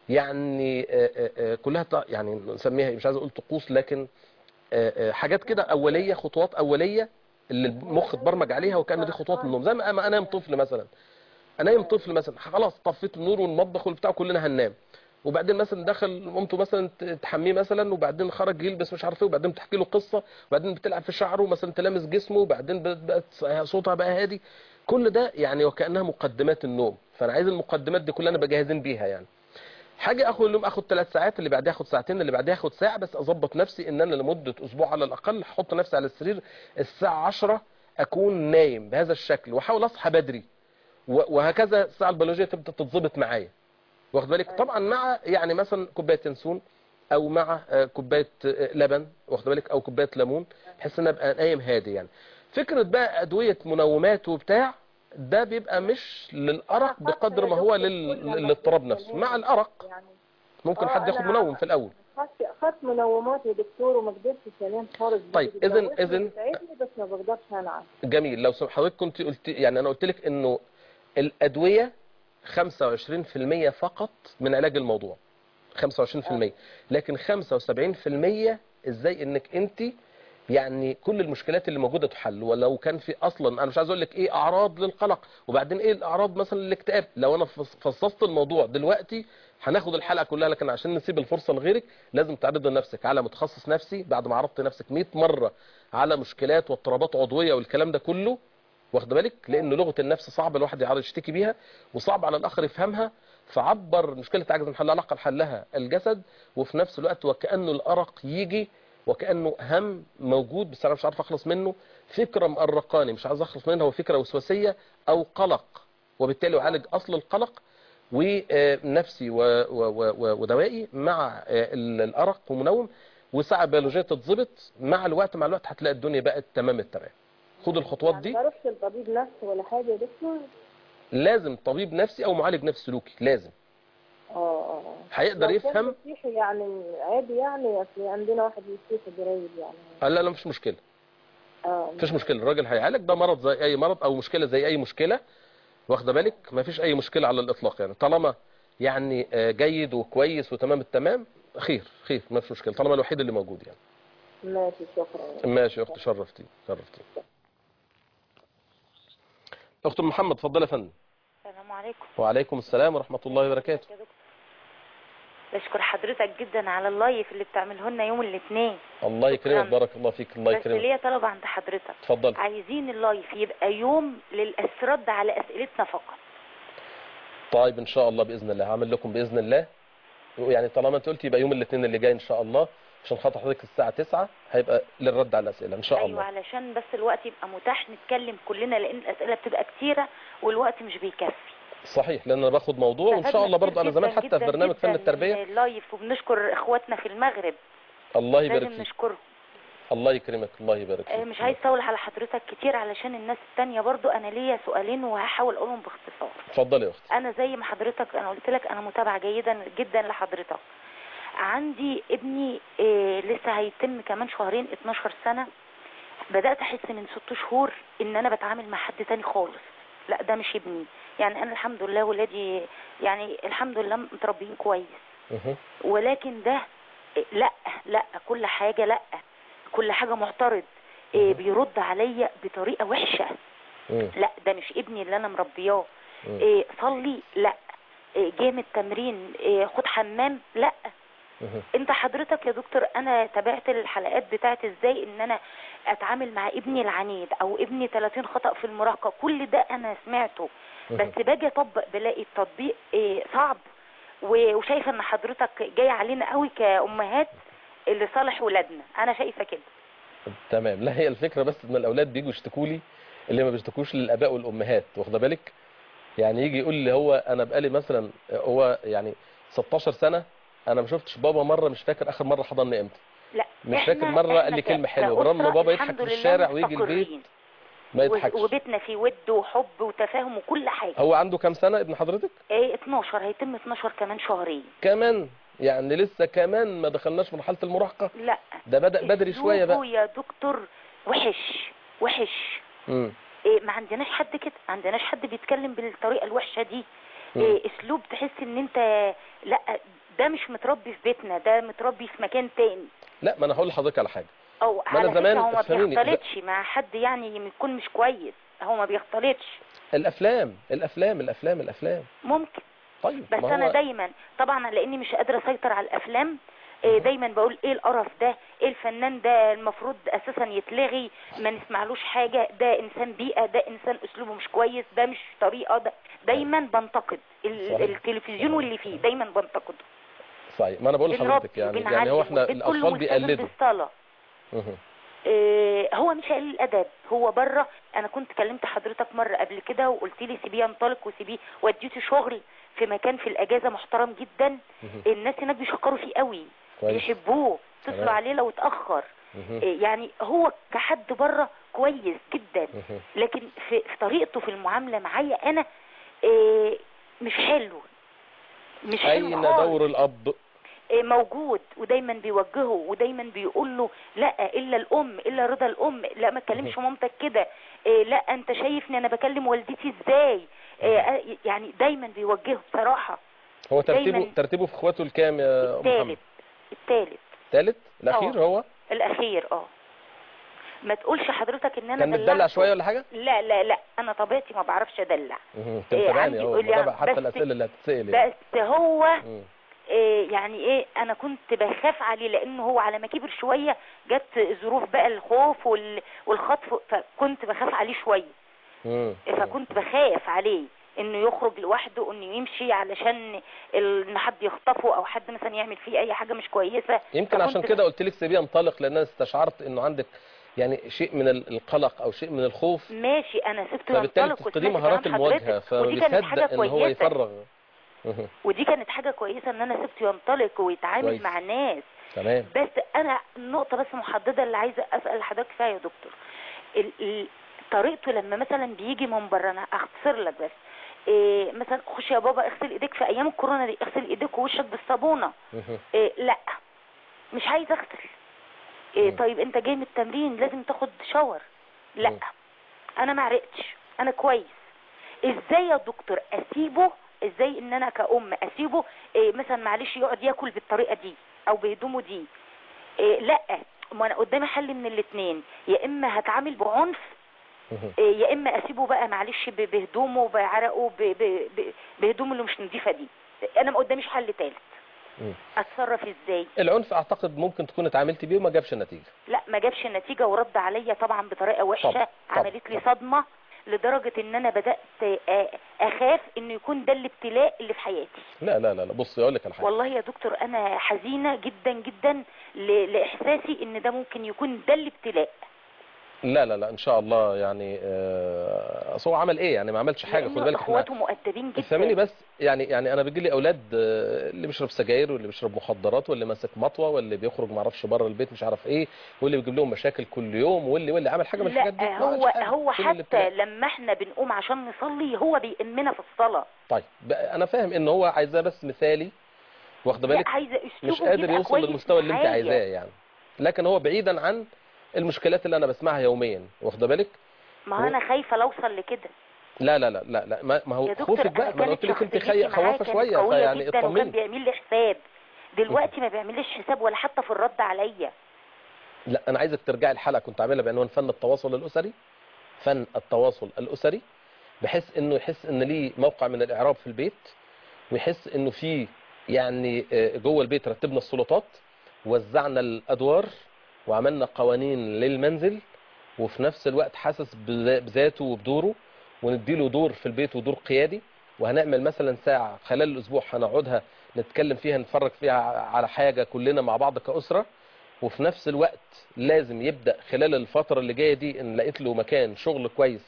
Speaker 1: يعني آه، آه، آه، كلها ط- يعني نسميها مش عايز اقول طقوس لكن آه، آه، حاجات كده اوليه خطوات اوليه اللي المخ اتبرمج عليها وكان دي خطوات النوم زي ما ما انام طفل مثلا انام طفل مثلا خلاص طفيت النور والمطبخ والبتاع كلنا هننام وبعدين مثلا دخل مامته مثلا ت- تحميه مثلا وبعدين خرج يلبس مش عارف ايه وبعدين تحكي له قصه وبعدين بتلعب في شعره مثلا تلامس جسمه وبعدين بقت- بقت صوتها بقى هادي كل ده يعني وكانها مقدمات النوم فانا عايز المقدمات دي كلها نبقى جاهزين بيها يعني حاجه اخد اليوم اخد ثلاث ساعات اللي بعدها اخد ساعتين اللي بعدها اخد ساعه بس اظبط نفسي ان انا لمده اسبوع على الاقل هحط نفسي على السرير الساعه 10 اكون نايم بهذا الشكل واحاول اصحى بدري و- وهكذا الساعه البيولوجيه تبدا تتظبط معايا واخد بالك طبعا مع يعني مثلا كوبايه ينسون او مع آه، كوبايه آه، لبن واخد بالك او كوبايه ليمون بحيث ان أنا ابقى نايم هادي يعني فكره بقى ادويه منومات وبتاع ده بيبقى مش للارق بقدر ما هو لل- للاضطراب نفسه مع الارق
Speaker 2: يعني
Speaker 1: ممكن
Speaker 2: آه،
Speaker 1: حد ياخد
Speaker 2: أنا-
Speaker 1: منوم في الاول
Speaker 2: خدت خدت منومات يا دكتور وما قدرتش انام خالص
Speaker 1: طيب،
Speaker 2: بتجوزني
Speaker 1: إذن- إذن-
Speaker 2: بتساعدني بس ما بقدرش انام
Speaker 1: جميل لو سم- حضرتك كنت قلت يعني انا قلت لك انه الادويه 25% فقط من علاج الموضوع 25% لكن 75% ازاي انك انت يعني كل المشكلات اللي موجوده تحل ولو كان في اصلا انا مش عايز اقول لك ايه اعراض للقلق وبعدين ايه الاعراض مثلا للاكتئاب لو انا فص- فصصت الموضوع دلوقتي هناخد الحلقه كلها لكن عشان نسيب الفرصه لغيرك لازم تعرض نفسك على متخصص نفسي بعد ما عرضت نفسك 100 مره على مشكلات واضطرابات عضويه والكلام ده كله واخد بالك لان لغه النفس صعب الواحد يعرف يشتكي بيها وصعب على الاخر يفهمها فعبر مشكله عجز عن حلها نقل حلها الجسد وفي نفس الوقت وكانه الارق يجي وكانه هم موجود بس انا مش عارف اخلص منه فكره مقرقاني مش عايز اخلص منها وفكره وسواسيه او قلق وبالتالي يعالج اصل القلق ونفسي و- و- و- ودوائي مع آه، ال- الارق ومنوم وساعه بيولوجيه تتظبط مع الوقت مع الوقت هتلاقي الدنيا بقت تمام التمام خد الخطوات
Speaker 2: يعني
Speaker 1: دي
Speaker 2: ما اروحش لطبيب نفسي ولا حاجه يا دكتور
Speaker 1: لازم طبيب نفسي او معالج نفسي سلوكي لازم
Speaker 2: اه اه
Speaker 1: هيقدر
Speaker 2: لو كان
Speaker 1: يفهم
Speaker 2: مسيحي يعني عادي يعني اصل عندنا واحد مسيحي قريب يعني
Speaker 1: قال لا لا مفيش مشكله
Speaker 2: اه
Speaker 1: مفيش مشكله الراجل هيعالج ده مرض زي اي مرض او مشكله زي اي مشكله واخده بالك مفيش اي مشكله على الاطلاق يعني طالما يعني آه، جيد وكويس وتمام التمام خير خير مفيش مشكله طالما الوحيد اللي موجود يعني
Speaker 2: ماشي شكرا
Speaker 1: ماشي يا اختي شرفتي شرفتي اخت محمد اتفضلي يا فندم
Speaker 3: السلام عليكم
Speaker 1: وعليكم السلام ورحمه الله وبركاته
Speaker 3: يا دكتور. بشكر حضرتك جدا على اللايف اللي بتعمله لنا يوم الاثنين
Speaker 1: الله يكرمك
Speaker 3: شكراً.
Speaker 1: بارك الله فيك الله
Speaker 3: بس
Speaker 1: يكرمك
Speaker 3: ليا طلب عند حضرتك
Speaker 1: اتفضل
Speaker 3: عايزين اللايف يبقى يوم للرد على اسئلتنا فقط
Speaker 1: طيب ان شاء الله باذن الله هعمل لكم باذن الله يعني طالما انت قلت يبقى يوم الاثنين اللي جاي ان شاء الله عشان خاطر حضرتك الساعه 9 هيبقى للرد على الاسئله ان شاء
Speaker 3: ايوه
Speaker 1: الله
Speaker 3: علشان بس الوقت يبقى متاح نتكلم كلنا لان الاسئله بتبقى كتيره والوقت مش بيكفي
Speaker 1: صحيح لان انا باخد موضوع وان شاء
Speaker 3: استفدنا
Speaker 1: الله برضه انا
Speaker 3: كتير
Speaker 1: زمان
Speaker 3: جداً
Speaker 1: حتى في
Speaker 3: جداً
Speaker 1: برنامج فن
Speaker 3: جداً
Speaker 1: التربيه
Speaker 3: من اللايف وبنشكر اخواتنا في المغرب
Speaker 1: الله يبارك
Speaker 3: لازم
Speaker 1: فيك
Speaker 3: نشكرهم
Speaker 1: الله يكرمك الله يبارك
Speaker 3: آه،
Speaker 1: فيك
Speaker 3: مش عايز اطول على حضرتك كتير علشان الناس التانية برضو انا ليا سؤالين وهحاول اقولهم باختصار
Speaker 1: اتفضلي يا اختي
Speaker 3: انا زي ما حضرتك انا قلت لك انا متابعه جيدا جدا لحضرتك عندي ابني إيه لسه هيتم كمان شهرين 12 سنه بدات احس من ست شهور ان انا بتعامل مع حد تاني خالص لا ده مش ابني يعني انا الحمد لله ولادي يعني الحمد لله متربيين كويس
Speaker 1: مه.
Speaker 3: ولكن ده إيه، لا لا كل حاجه لا كل حاجه معترض إيه بيرد عليا بطريقه وحشه
Speaker 1: مم.
Speaker 3: لا ده مش ابني اللي انا مربياه
Speaker 1: مم.
Speaker 3: إيه صلي لا إيه جه من التمرين إيه خد حمام لا
Speaker 1: مه.
Speaker 3: انت حضرتك يا دكتور انا تابعت الحلقات بتاعت ازاي ان انا اتعامل مع ابني العنيد او ابني 30 خطأ في المراهقة كل ده انا سمعته بس باجي اطبق بلاقي التطبيق إيه صعب و- وشايفه ان حضرتك جاي علينا قوي كامهات لصالح ولادنا انا شايفه كده
Speaker 1: تمام لا هي الفكره بس ان الاولاد بيجوا يشتكوا لي اللي ما بيشتكوش للاباء والامهات واخده بالك يعني يجي يقول لي هو انا بقالي مثلا هو يعني 16 سنه انا ما شفتش بابا مره مش فاكر اخر مره حضني امتى
Speaker 3: لا
Speaker 1: مش
Speaker 3: إحنا-
Speaker 1: فاكر مرة قال
Speaker 3: إحنا
Speaker 1: لي
Speaker 3: ك-
Speaker 1: كلمة حلوة،
Speaker 3: كأسرة
Speaker 1: برغم إن بابا يضحك
Speaker 3: الحمد
Speaker 1: في
Speaker 3: لله
Speaker 1: الشارع ويجي البيت
Speaker 3: مستقرين.
Speaker 1: ما
Speaker 3: و-
Speaker 1: يضحكش
Speaker 3: وبيتنا فيه ود وحب وتفاهم وكل حاجه
Speaker 1: هو عنده كام سنه ابن حضرتك
Speaker 3: ايه 12 هيتم 12 كمان شهرين
Speaker 1: كمان يعني لسه كمان ما دخلناش مرحله المراهقه
Speaker 3: لا
Speaker 1: ده بدا بدري شويه
Speaker 3: أسلوبه
Speaker 1: بقى
Speaker 3: يا دكتور وحش وحش
Speaker 1: امم
Speaker 3: إيه ما عندناش حد كده ما عندناش حد بيتكلم بالطريقه الوحشه دي
Speaker 1: مم.
Speaker 3: إيه اسلوب تحس ان انت لا ده مش متربي في بيتنا ده متربي في مكان تاني
Speaker 1: لا ما انا هقول لحضرتك على حاجه
Speaker 3: او
Speaker 1: ما أنا
Speaker 3: على
Speaker 1: زمان
Speaker 3: فكره هو ما
Speaker 1: افهميني،
Speaker 3: بيختلطش مع حد يعني يكون مش كويس هو ما بيختلطش
Speaker 1: الافلام الافلام الافلام الافلام
Speaker 3: ممكن
Speaker 1: طيب
Speaker 3: بس
Speaker 1: ما
Speaker 3: انا
Speaker 1: هو
Speaker 3: دايما طبعا لاني مش قادره اسيطر على الافلام إيه دايما بقول ايه القرف ده ايه الفنان ده المفروض اساسا يتلغي ما نسمعلوش حاجه ده انسان بيئه ده انسان اسلوبه مش كويس ده مش طريقه ده دايما بنتقد ال-
Speaker 1: صحيح.
Speaker 3: التلفزيون واللي فيه دايما بنتقده
Speaker 1: صحيح ما انا بقول لحضرتك يعني يعني هو احنا
Speaker 3: البيت كله
Speaker 1: الاطفال
Speaker 3: ملتزم
Speaker 1: بيقلدوا
Speaker 3: بالصلاه
Speaker 1: مهم.
Speaker 3: إيه هو مش قليل الادب هو بره انا كنت كلمت حضرتك مره قبل كده وقلت لي سيبيه ينطلق وسيبيه وديته شغل في مكان في الاجازه محترم جدا
Speaker 1: مهم.
Speaker 3: الناس هناك بيشكروا فيه قوي
Speaker 1: كويس
Speaker 3: بيحبوه اتصلوا
Speaker 1: تمام.
Speaker 3: عليه لو اتاخر
Speaker 1: مهم.
Speaker 3: إيه يعني هو كحد بره كويس جدا
Speaker 1: مهم.
Speaker 3: لكن في, في طريقته في المعامله معايا انا إيه مش حلو مش حلو
Speaker 1: اين
Speaker 3: خالص.
Speaker 1: دور الاب
Speaker 3: إيه موجود ودايما بيوجهه ودايما بيقول له لا الا الام الا رضا الام لا ما تكلمش مامتك كده إيه لا انت شايفني انا بكلم والدتي ازاي إيه آه، يعني دايما بيوجهه بصراحه
Speaker 1: هو ترتيبه
Speaker 3: دايماً
Speaker 1: ترتيبه في اخواته الكام يا ام محمد
Speaker 3: الثالث الثالث
Speaker 1: الثالث الاخير
Speaker 3: آه.
Speaker 1: هو
Speaker 3: الاخير اه ما تقولش حضرتك ان انا
Speaker 1: كان متدلع
Speaker 3: دلعته.
Speaker 1: شويه ولا حاجه
Speaker 3: لا لا لا انا طبيعتي ما بعرفش ادلع
Speaker 1: مهم. انت
Speaker 3: إيه،
Speaker 1: متابعني
Speaker 3: عندي
Speaker 1: اهو
Speaker 3: يقول لي
Speaker 1: متابع حتى
Speaker 3: بس-
Speaker 1: الاسئله اللي هتتسال يعني
Speaker 3: بس هو
Speaker 1: مم.
Speaker 3: إيه يعني ايه انا كنت بخاف عليه لانه هو على ما كبر شويه جت ظروف بقى الخوف وال- والخطف فكنت بخاف عليه شويه
Speaker 1: مم.
Speaker 3: فكنت بخاف عليه انه يخرج لوحده انه يمشي علشان ال- ان حد يخطفه او حد مثلا يعمل فيه اي حاجه مش كويسه
Speaker 1: يمكن عشان
Speaker 3: فكنت
Speaker 1: كده قلت لك سيبيه ينطلق لان انا استشعرت انه عندك يعني شيء من ال- القلق او شيء من الخوف
Speaker 3: ماشي انا سبته
Speaker 1: فبالتالي
Speaker 3: ينطلق
Speaker 1: تفقديه
Speaker 3: وسمعت
Speaker 1: مهارات
Speaker 3: كلام
Speaker 1: المواجهه
Speaker 3: حضرتك ودي كانت حاجه
Speaker 1: فبيصدق ان هو
Speaker 3: كويسه
Speaker 1: يفرغ مهم.
Speaker 3: ودي كانت حاجه كويسه ان انا سبته ينطلق ويتعامل
Speaker 1: كويس.
Speaker 3: مع الناس
Speaker 1: تمام
Speaker 3: بس انا النقطه بس محدده اللي عايزه اسال حضرتك فيها يا دكتور ال- ال- طريقته لما مثلا بيجي من بره انا اختصر لك بس إيه مثلا خش يا بابا اغسل ايديك في ايام الكورونا دي اغسل ايديك ووشك بالصابونه
Speaker 1: مهم.
Speaker 3: إيه لا مش عايز اغسل إيه
Speaker 1: مم.
Speaker 3: طيب انت جاي من التمرين لازم تاخد شاور لا
Speaker 1: مم.
Speaker 3: انا ما عرقتش انا كويس ازاي يا دكتور اسيبه ازاي ان انا كأم اسيبه إيه مثلا معلش يقعد ياكل بالطريقه دي او بهدومه دي إيه لا ما انا قدامي حل من الاثنين يا اما هتعامل بعنف
Speaker 1: مهم.
Speaker 3: إيه يا اما اسيبه بقى معلش ب- بهدومه بعرقه ب- ب- ب- بهدومه اللي مش نظيفه دي انا ما قداميش حل ثالث
Speaker 1: مم.
Speaker 3: اتصرف ازاي
Speaker 1: العنف اعتقد ممكن تكون اتعاملت بيه وما جابش نتيجة
Speaker 3: لا ما جابش نتيجة ورد عليا طبعا بطريقة وحشة
Speaker 1: طبعا،
Speaker 3: عملت لي
Speaker 1: طبعا.
Speaker 3: صدمة لدرجة ان انا بدأت آه، اخاف انه يكون ده الابتلاء اللي في حياتي
Speaker 1: لا لا لا لا بص اقول لك على حاجة
Speaker 3: والله يا دكتور انا حزينة جدا جدا ل- لاحساسي ان ده ممكن يكون ده الابتلاء
Speaker 1: لا لا لا ان شاء الله يعني آه، اصل هو عمل ايه يعني ما عملش حاجة خد
Speaker 3: لأنه
Speaker 1: بالك احنا
Speaker 3: اخواته مؤدبين جدا
Speaker 1: فهمني بس يعني يعني انا بيجي لي اولاد آه، اللي بيشرب سجاير واللي بيشرب مخدرات واللي ماسك مطوه واللي بيخرج ما اعرفش بره البيت مش عارف ايه واللي بيجيب لهم مشاكل كل يوم واللي واللي عمل حاجه من الحاجات دي
Speaker 3: لا
Speaker 1: ما عملش
Speaker 3: هو
Speaker 1: حاجة.
Speaker 3: هو
Speaker 1: فين
Speaker 3: حتى
Speaker 1: الابتلاء؟
Speaker 3: لما احنا بنقوم عشان نصلي هو بيأمنا في الصلاة
Speaker 1: طيب بقى انا فاهم ان هو عايزاه بس مثالي واخده
Speaker 3: لا
Speaker 1: بالك
Speaker 3: عايزة اسلوبه
Speaker 1: مش قادر
Speaker 3: يبقى
Speaker 1: يوصل
Speaker 3: كويس
Speaker 1: للمستوى اللي انت
Speaker 3: معايا.
Speaker 1: عايزاه يعني لكن هو بعيدا عن المشكلات اللي انا بسمعها يوميا واخده بالك
Speaker 3: ما
Speaker 1: هو-
Speaker 3: انا خايفة اوصل لكده
Speaker 1: لا لا لا لا لا ما ما هو
Speaker 3: يا دكتور
Speaker 1: خوفك بقى
Speaker 3: انا
Speaker 1: ما انا
Speaker 3: كانت
Speaker 1: قلت لك انت
Speaker 3: شخصيتي
Speaker 1: خي...
Speaker 3: معاه
Speaker 1: خوافه
Speaker 3: كانت
Speaker 1: شويه
Speaker 3: قوية
Speaker 1: فيعني
Speaker 3: جدا وكان
Speaker 1: اطمني
Speaker 3: بيعمل لي حساب دلوقتي ما بيعمليش حساب ولا حتى في الرد عليا
Speaker 1: لا انا عايزك ترجعي الحلقه كنت عاملها بعنوان فن التواصل الاسري فن التواصل الاسري بحيث انه يحس ان ليه موقع من الاعراب في البيت ويحس انه في يعني آه، جوه البيت رتبنا السلطات وزعنا الادوار وعملنا قوانين للمنزل وفي نفس الوقت حاسس بذا- بذاته وبدوره ونديله دور في البيت ودور قيادي وهنعمل مثلا ساعة خلال الأسبوع هنقعدها نتكلم فيها نتفرج فيها على حاجة كلنا مع بعض كأسرة وفي نفس الوقت لازم يبدأ خلال الفترة اللي جاية دي إن لقيت له مكان شغل كويس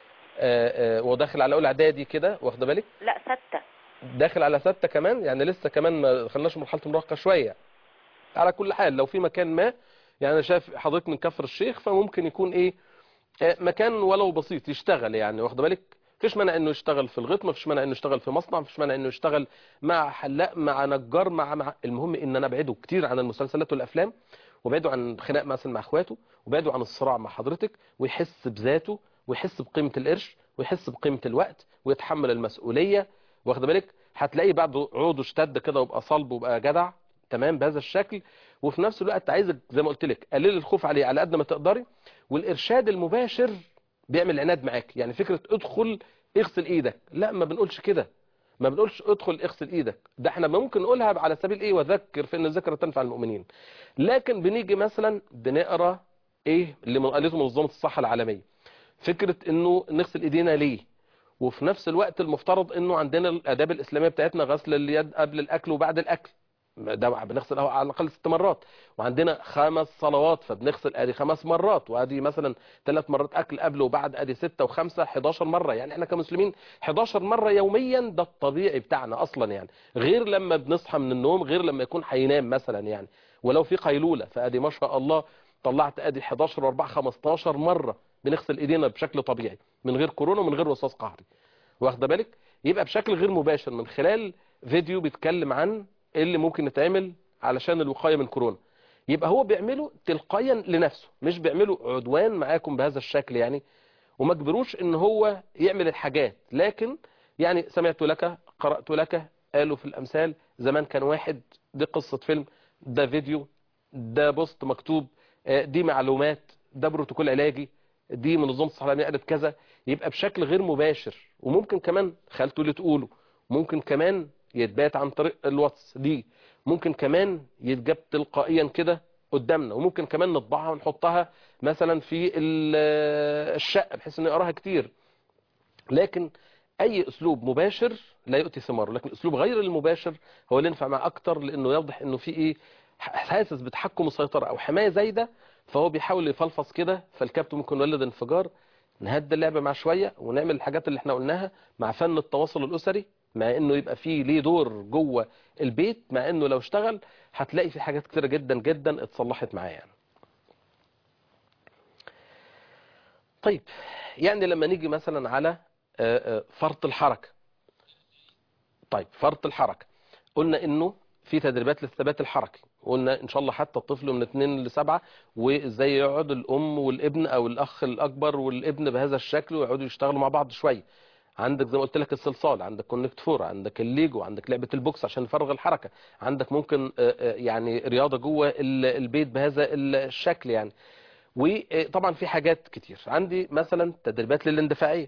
Speaker 1: آه، آه، وداخل على أول إعدادي كده واخده بالك
Speaker 3: لا ستة
Speaker 1: داخل على ستة كمان يعني لسه كمان ما دخلناش مرحلة المراهقة شوية على كل حال لو في مكان ما يعني أنا شايف حضرتك من كفر الشيخ فممكن يكون إيه آه، مكان ولو بسيط يشتغل يعني واخد بالك مفيش مانع انه يشتغل في الغيط مفيش مانع انه يشتغل في مصنع مفيش مانع انه يشتغل مع حلاق مع نجار مع, مع المهم ان انا ابعده كتير عن المسلسلات والافلام وابعده عن خناق مثلا مع اخواته وابعده عن الصراع مع حضرتك ويحس بذاته ويحس بقيمة القرش ويحس بقيمة الوقت ويتحمل المسؤولية واخد بالك هتلاقيه بعد عوده اشتد كده وبقى صلب وبقى جدع تمام بهذا الشكل وفي نفس الوقت عايزك زي ما قلت لك قلل الخوف عليه على قد ما تقدري والارشاد المباشر بيعمل عناد معاك يعني فكرة ادخل اغسل ايدك لا ما بنقولش كده ما بنقولش ادخل اغسل ايدك ده احنا ممكن نقولها على سبيل ايه وذكر فان الذكر تنفع المؤمنين لكن بنيجي مثلا بنقرا ايه اللي من قالته منظمه الصحه العالميه فكره انه نغسل ايدينا ليه وفي نفس الوقت المفترض انه عندنا الاداب الاسلاميه بتاعتنا غسل اليد قبل الاكل وبعد الاكل ده بنغسل أهو على الاقل ست مرات وعندنا خمس صلوات فبنغسل ادي خمس مرات وادي مثلا ثلاث مرات اكل قبل وبعد ادي ستة وخمسة 11 مرة يعني احنا كمسلمين 11 مرة يوميا ده الطبيعي بتاعنا اصلا يعني غير لما بنصحى من النوم غير لما يكون هينام مثلا يعني ولو في قيلولة فادي ما شاء الله طلعت ادي 11 و4 15 مرة بنغسل ايدينا بشكل طبيعي من غير كورونا ومن غير وسواس قهري واخده بالك يبقى بشكل غير مباشر من خلال فيديو بيتكلم عن إيه اللي ممكن يتعمل علشان الوقاية من كورونا يبقى هو بيعمله تلقائيا لنفسه مش بيعمله عدوان معاكم بهذا الشكل يعني وما جبروش ان هو يعمل الحاجات لكن يعني سمعت لك قرأت لك قالوا في الأمثال زمان كان واحد دي قصة فيلم ده فيديو ده بوست مكتوب آه، دي معلومات ده بروتوكول علاجي دي منظمة الصحة العالمية قالت كذا يبقى بشكل غير مباشر وممكن كمان خالته اللي تقوله ممكن كمان يتبات عن طريق الواتس دي ممكن كمان يتجاب تلقائيا كده قدامنا وممكن كمان نطبعها ونحطها مثلا في ال- الشقة بحيث انه يقراها كتير لكن اي اسلوب مباشر لا يؤتي ثماره لكن الاسلوب غير المباشر هو اللي ينفع معاه اكتر لانه يوضح انه في ايه حاسس بتحكم وسيطره او حمايه زايده فهو بيحاول يفلفص كده فالكابت ممكن يولد انفجار نهدي اللعبه مع شويه ونعمل الحاجات اللي احنا قلناها مع فن التواصل الاسري مع انه يبقى فيه ليه دور جوه البيت مع انه لو اشتغل هتلاقي في حاجات كتيره جدا جدا اتصلحت معاه يعني طيب يعني لما نيجي مثلا على آه، آه، فرط الحركه طيب فرط الحركه قلنا انه في تدريبات للثبات الحركي قلنا ان شاء الله حتى الطفل من 2 ل 7 وازاي يقعد الام والابن او الاخ الاكبر والابن بهذا الشكل ويقعدوا يشتغلوا مع بعض شويه عندك زي ما قلت لك الصلصال عندك كونكت فور عندك الليجو عندك لعبه البوكس عشان نفرغ الحركه عندك ممكن آه، آه، يعني رياضه جوه ال- البيت بهذا الشكل يعني وطبعا في حاجات كتير عندي مثلا تدريبات للاندفاعيه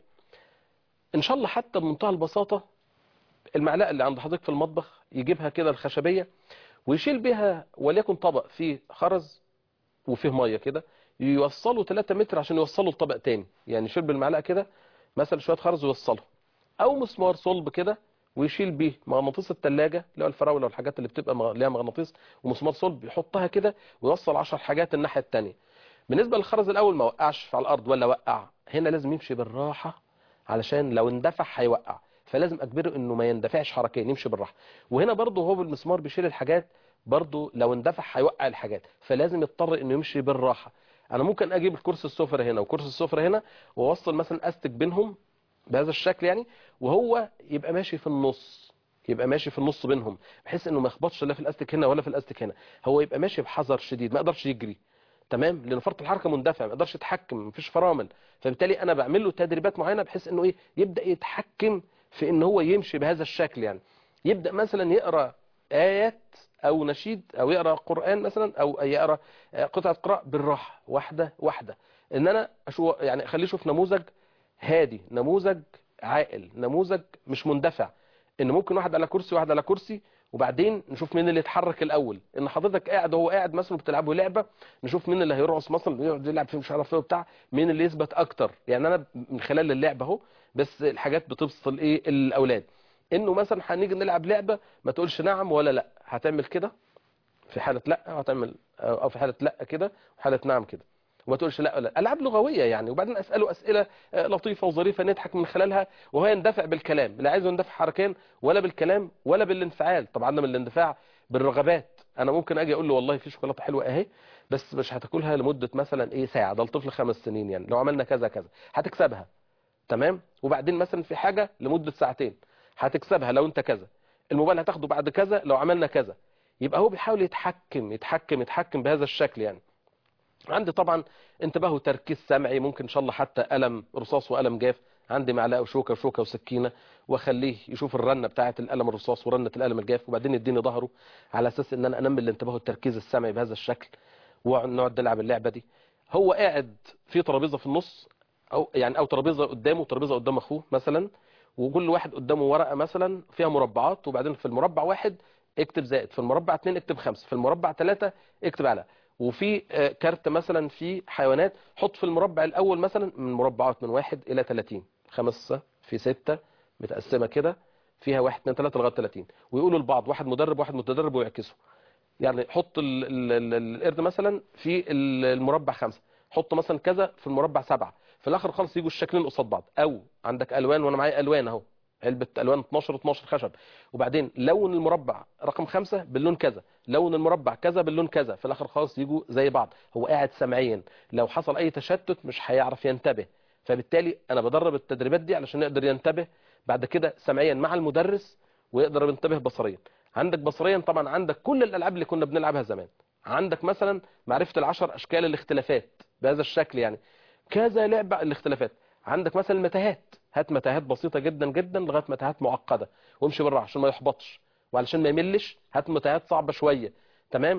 Speaker 1: ان شاء الله حتى بمنتهى البساطه المعلقه اللي عند حضرتك في المطبخ يجيبها كده الخشبيه ويشيل بيها وليكن طبق فيه خرز وفيه ميه كده يوصله 3 متر عشان يوصله لطبق تاني يعني يشيل بالمعلقه كده مثلا شويه خرز ويوصله او مسمار صلب كده ويشيل بيه مغناطيس الثلاجه اللي هو الفراوله والحاجات اللي بتبقى مغ- ليها مغناطيس ومسمار صلب يحطها كده ويوصل 10 حاجات الناحيه الثانيه بالنسبه للخرز الاول ما وقعش على الارض ولا وقع هنا لازم يمشي بالراحه علشان لو اندفع هيوقع فلازم اجبره انه ما يندفعش حركيا يمشي بالراحه وهنا برضه هو بالمسمار بيشيل الحاجات برضه لو اندفع هيوقع الحاجات فلازم يضطر انه يمشي بالراحه انا ممكن اجيب الكرسي السفره هنا وكرسي السفره هنا واوصل مثلا استك بينهم بهذا الشكل يعني وهو يبقى ماشي في النص يبقى ماشي في النص بينهم بحيث انه ما يخبطش لا في الاستك هنا ولا في الاستك هنا هو يبقى ماشي بحذر شديد ما يقدرش يجري تمام لان فرط الحركه مندفع ما يقدرش يتحكم مفيش فرامل فبالتالي انا بعمل له تدريبات معينه بحيث انه ايه يبدا يتحكم في ان هو يمشي بهذا الشكل يعني يبدا مثلا يقرا ايات او نشيد او يقرا قران مثلا او يقرا آه، قطعه قراءه بالراحه واحده واحده ان انا أشو يعني اخليه يشوف نموذج هادي نموذج عاقل نموذج مش مندفع ان ممكن واحد على كرسي واحد على كرسي وبعدين نشوف مين اللي يتحرك الاول ان حضرتك قاعد وهو قاعد مثلا بتلعبوا لعبه نشوف مين اللي هيرقص مثلا يقعد يلعب في مش عارف ايه وبتاع مين اللي يثبت اكتر يعني انا من خلال اللعبه اهو بس الحاجات بتفصل ايه الاولاد انه مثلا هنيجي نلعب لعبه ما تقولش نعم ولا لا هتعمل كده في حاله لا وهتعمل او في حاله لا كده وحاله نعم كده وما تقولش لا ولا العاب لغويه يعني وبعدين اساله اسئله آه، لطيفه وظريفه نضحك من خلالها وهو يندفع بالكلام لا عايزه يندفع حركيا ولا بالكلام ولا بالانفعال طبعا من الاندفاع بالرغبات انا ممكن اجي اقول له والله في شوكولاته حلوه اهي بس مش هتاكلها لمده مثلا ايه ساعه ده الطفل خمس سنين يعني لو عملنا كذا كذا هتكسبها تمام وبعدين مثلا في حاجه لمده ساعتين هتكسبها لو انت كذا الموبايل هتاخده بعد كذا لو عملنا كذا يبقى هو بيحاول يتحكم يتحكم يتحكم بهذا الشكل يعني عندي طبعا انتباه وتركيز سمعي ممكن ان شاء الله حتى قلم رصاص وقلم جاف عندي معلقه وشوكه وشوكه وسكينه واخليه يشوف الرنه بتاعه القلم الرصاص ورنه القلم الجاف وبعدين يديني ظهره على اساس ان انا انمي الانتباه والتركيز السمعي بهذا الشكل ونقعد نلعب اللعبه دي هو قاعد في ترابيزه في النص او يعني او ترابيزه قدامه وترابيزه قدام اخوه مثلا وكل واحد قدامه ورقه مثلا فيها مربعات وبعدين في المربع واحد اكتب زائد في المربع اتنين اكتب خمسة في المربع ثلاثة اكتب على وفي آه، كارت مثلا في حيوانات حط في المربع الاول مثلا من مربعات من واحد الى 30 خمسة في ستة متقسمة كده فيها واحد اتنين تلاتة لغاية 30 ويقولوا لبعض واحد مدرب واحد متدرب ويعكسوا يعني حط ال- ال- ال- القرد مثلا في ال- المربع خمسة حط مثلا كذا في المربع سبعة في الاخر خالص يجوا الشكلين قصاد بعض او عندك الوان وانا معايا الوان اهو علبة الوان 12 12 خشب وبعدين لون المربع رقم خمسة باللون كذا لون المربع كذا باللون كذا في الاخر خالص يجوا زي بعض هو قاعد سمعيا لو حصل اي تشتت مش هيعرف ينتبه فبالتالي انا بدرب التدريبات دي علشان يقدر ينتبه بعد كده سمعيا مع المدرس ويقدر ينتبه بصريا عندك بصريا طبعا عندك كل الالعاب اللي كنا بنلعبها زمان عندك مثلا معرفة العشر اشكال الاختلافات بهذا الشكل يعني كذا لعبة الاختلافات عندك مثلا المتاهات هات متاهات بسيطة جدا جدا لغاية متاهات معقدة وامشي بالراحة عشان ما يحبطش وعلشان ما يملش هات متاهات صعبة شوية تمام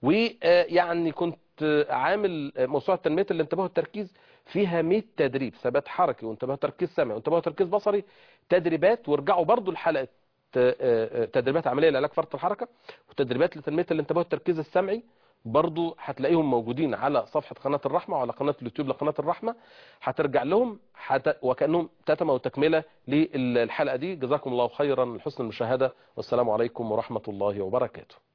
Speaker 1: ويعني كنت آه، عامل آه، موسوعة تنمية الانتباه والتركيز فيها 100 تدريب ثبات حركي وانتباه وتركيز سمعي وانتباه وتركيز بصري تدريبات وارجعوا برضو لحلقة آه، آه، تدريبات عملية لعلاج فرط الحركة وتدريبات لتنمية الانتباه والتركيز السمعي برضو هتلاقيهم موجودين على صفحة قناة الرحمة وعلى قناة اليوتيوب لقناة الرحمة هترجع لهم حت... وكأنهم تتمة وتكملة للحلقة دي جزاكم الله خيرا لحسن المشاهدة والسلام عليكم ورحمة الله وبركاته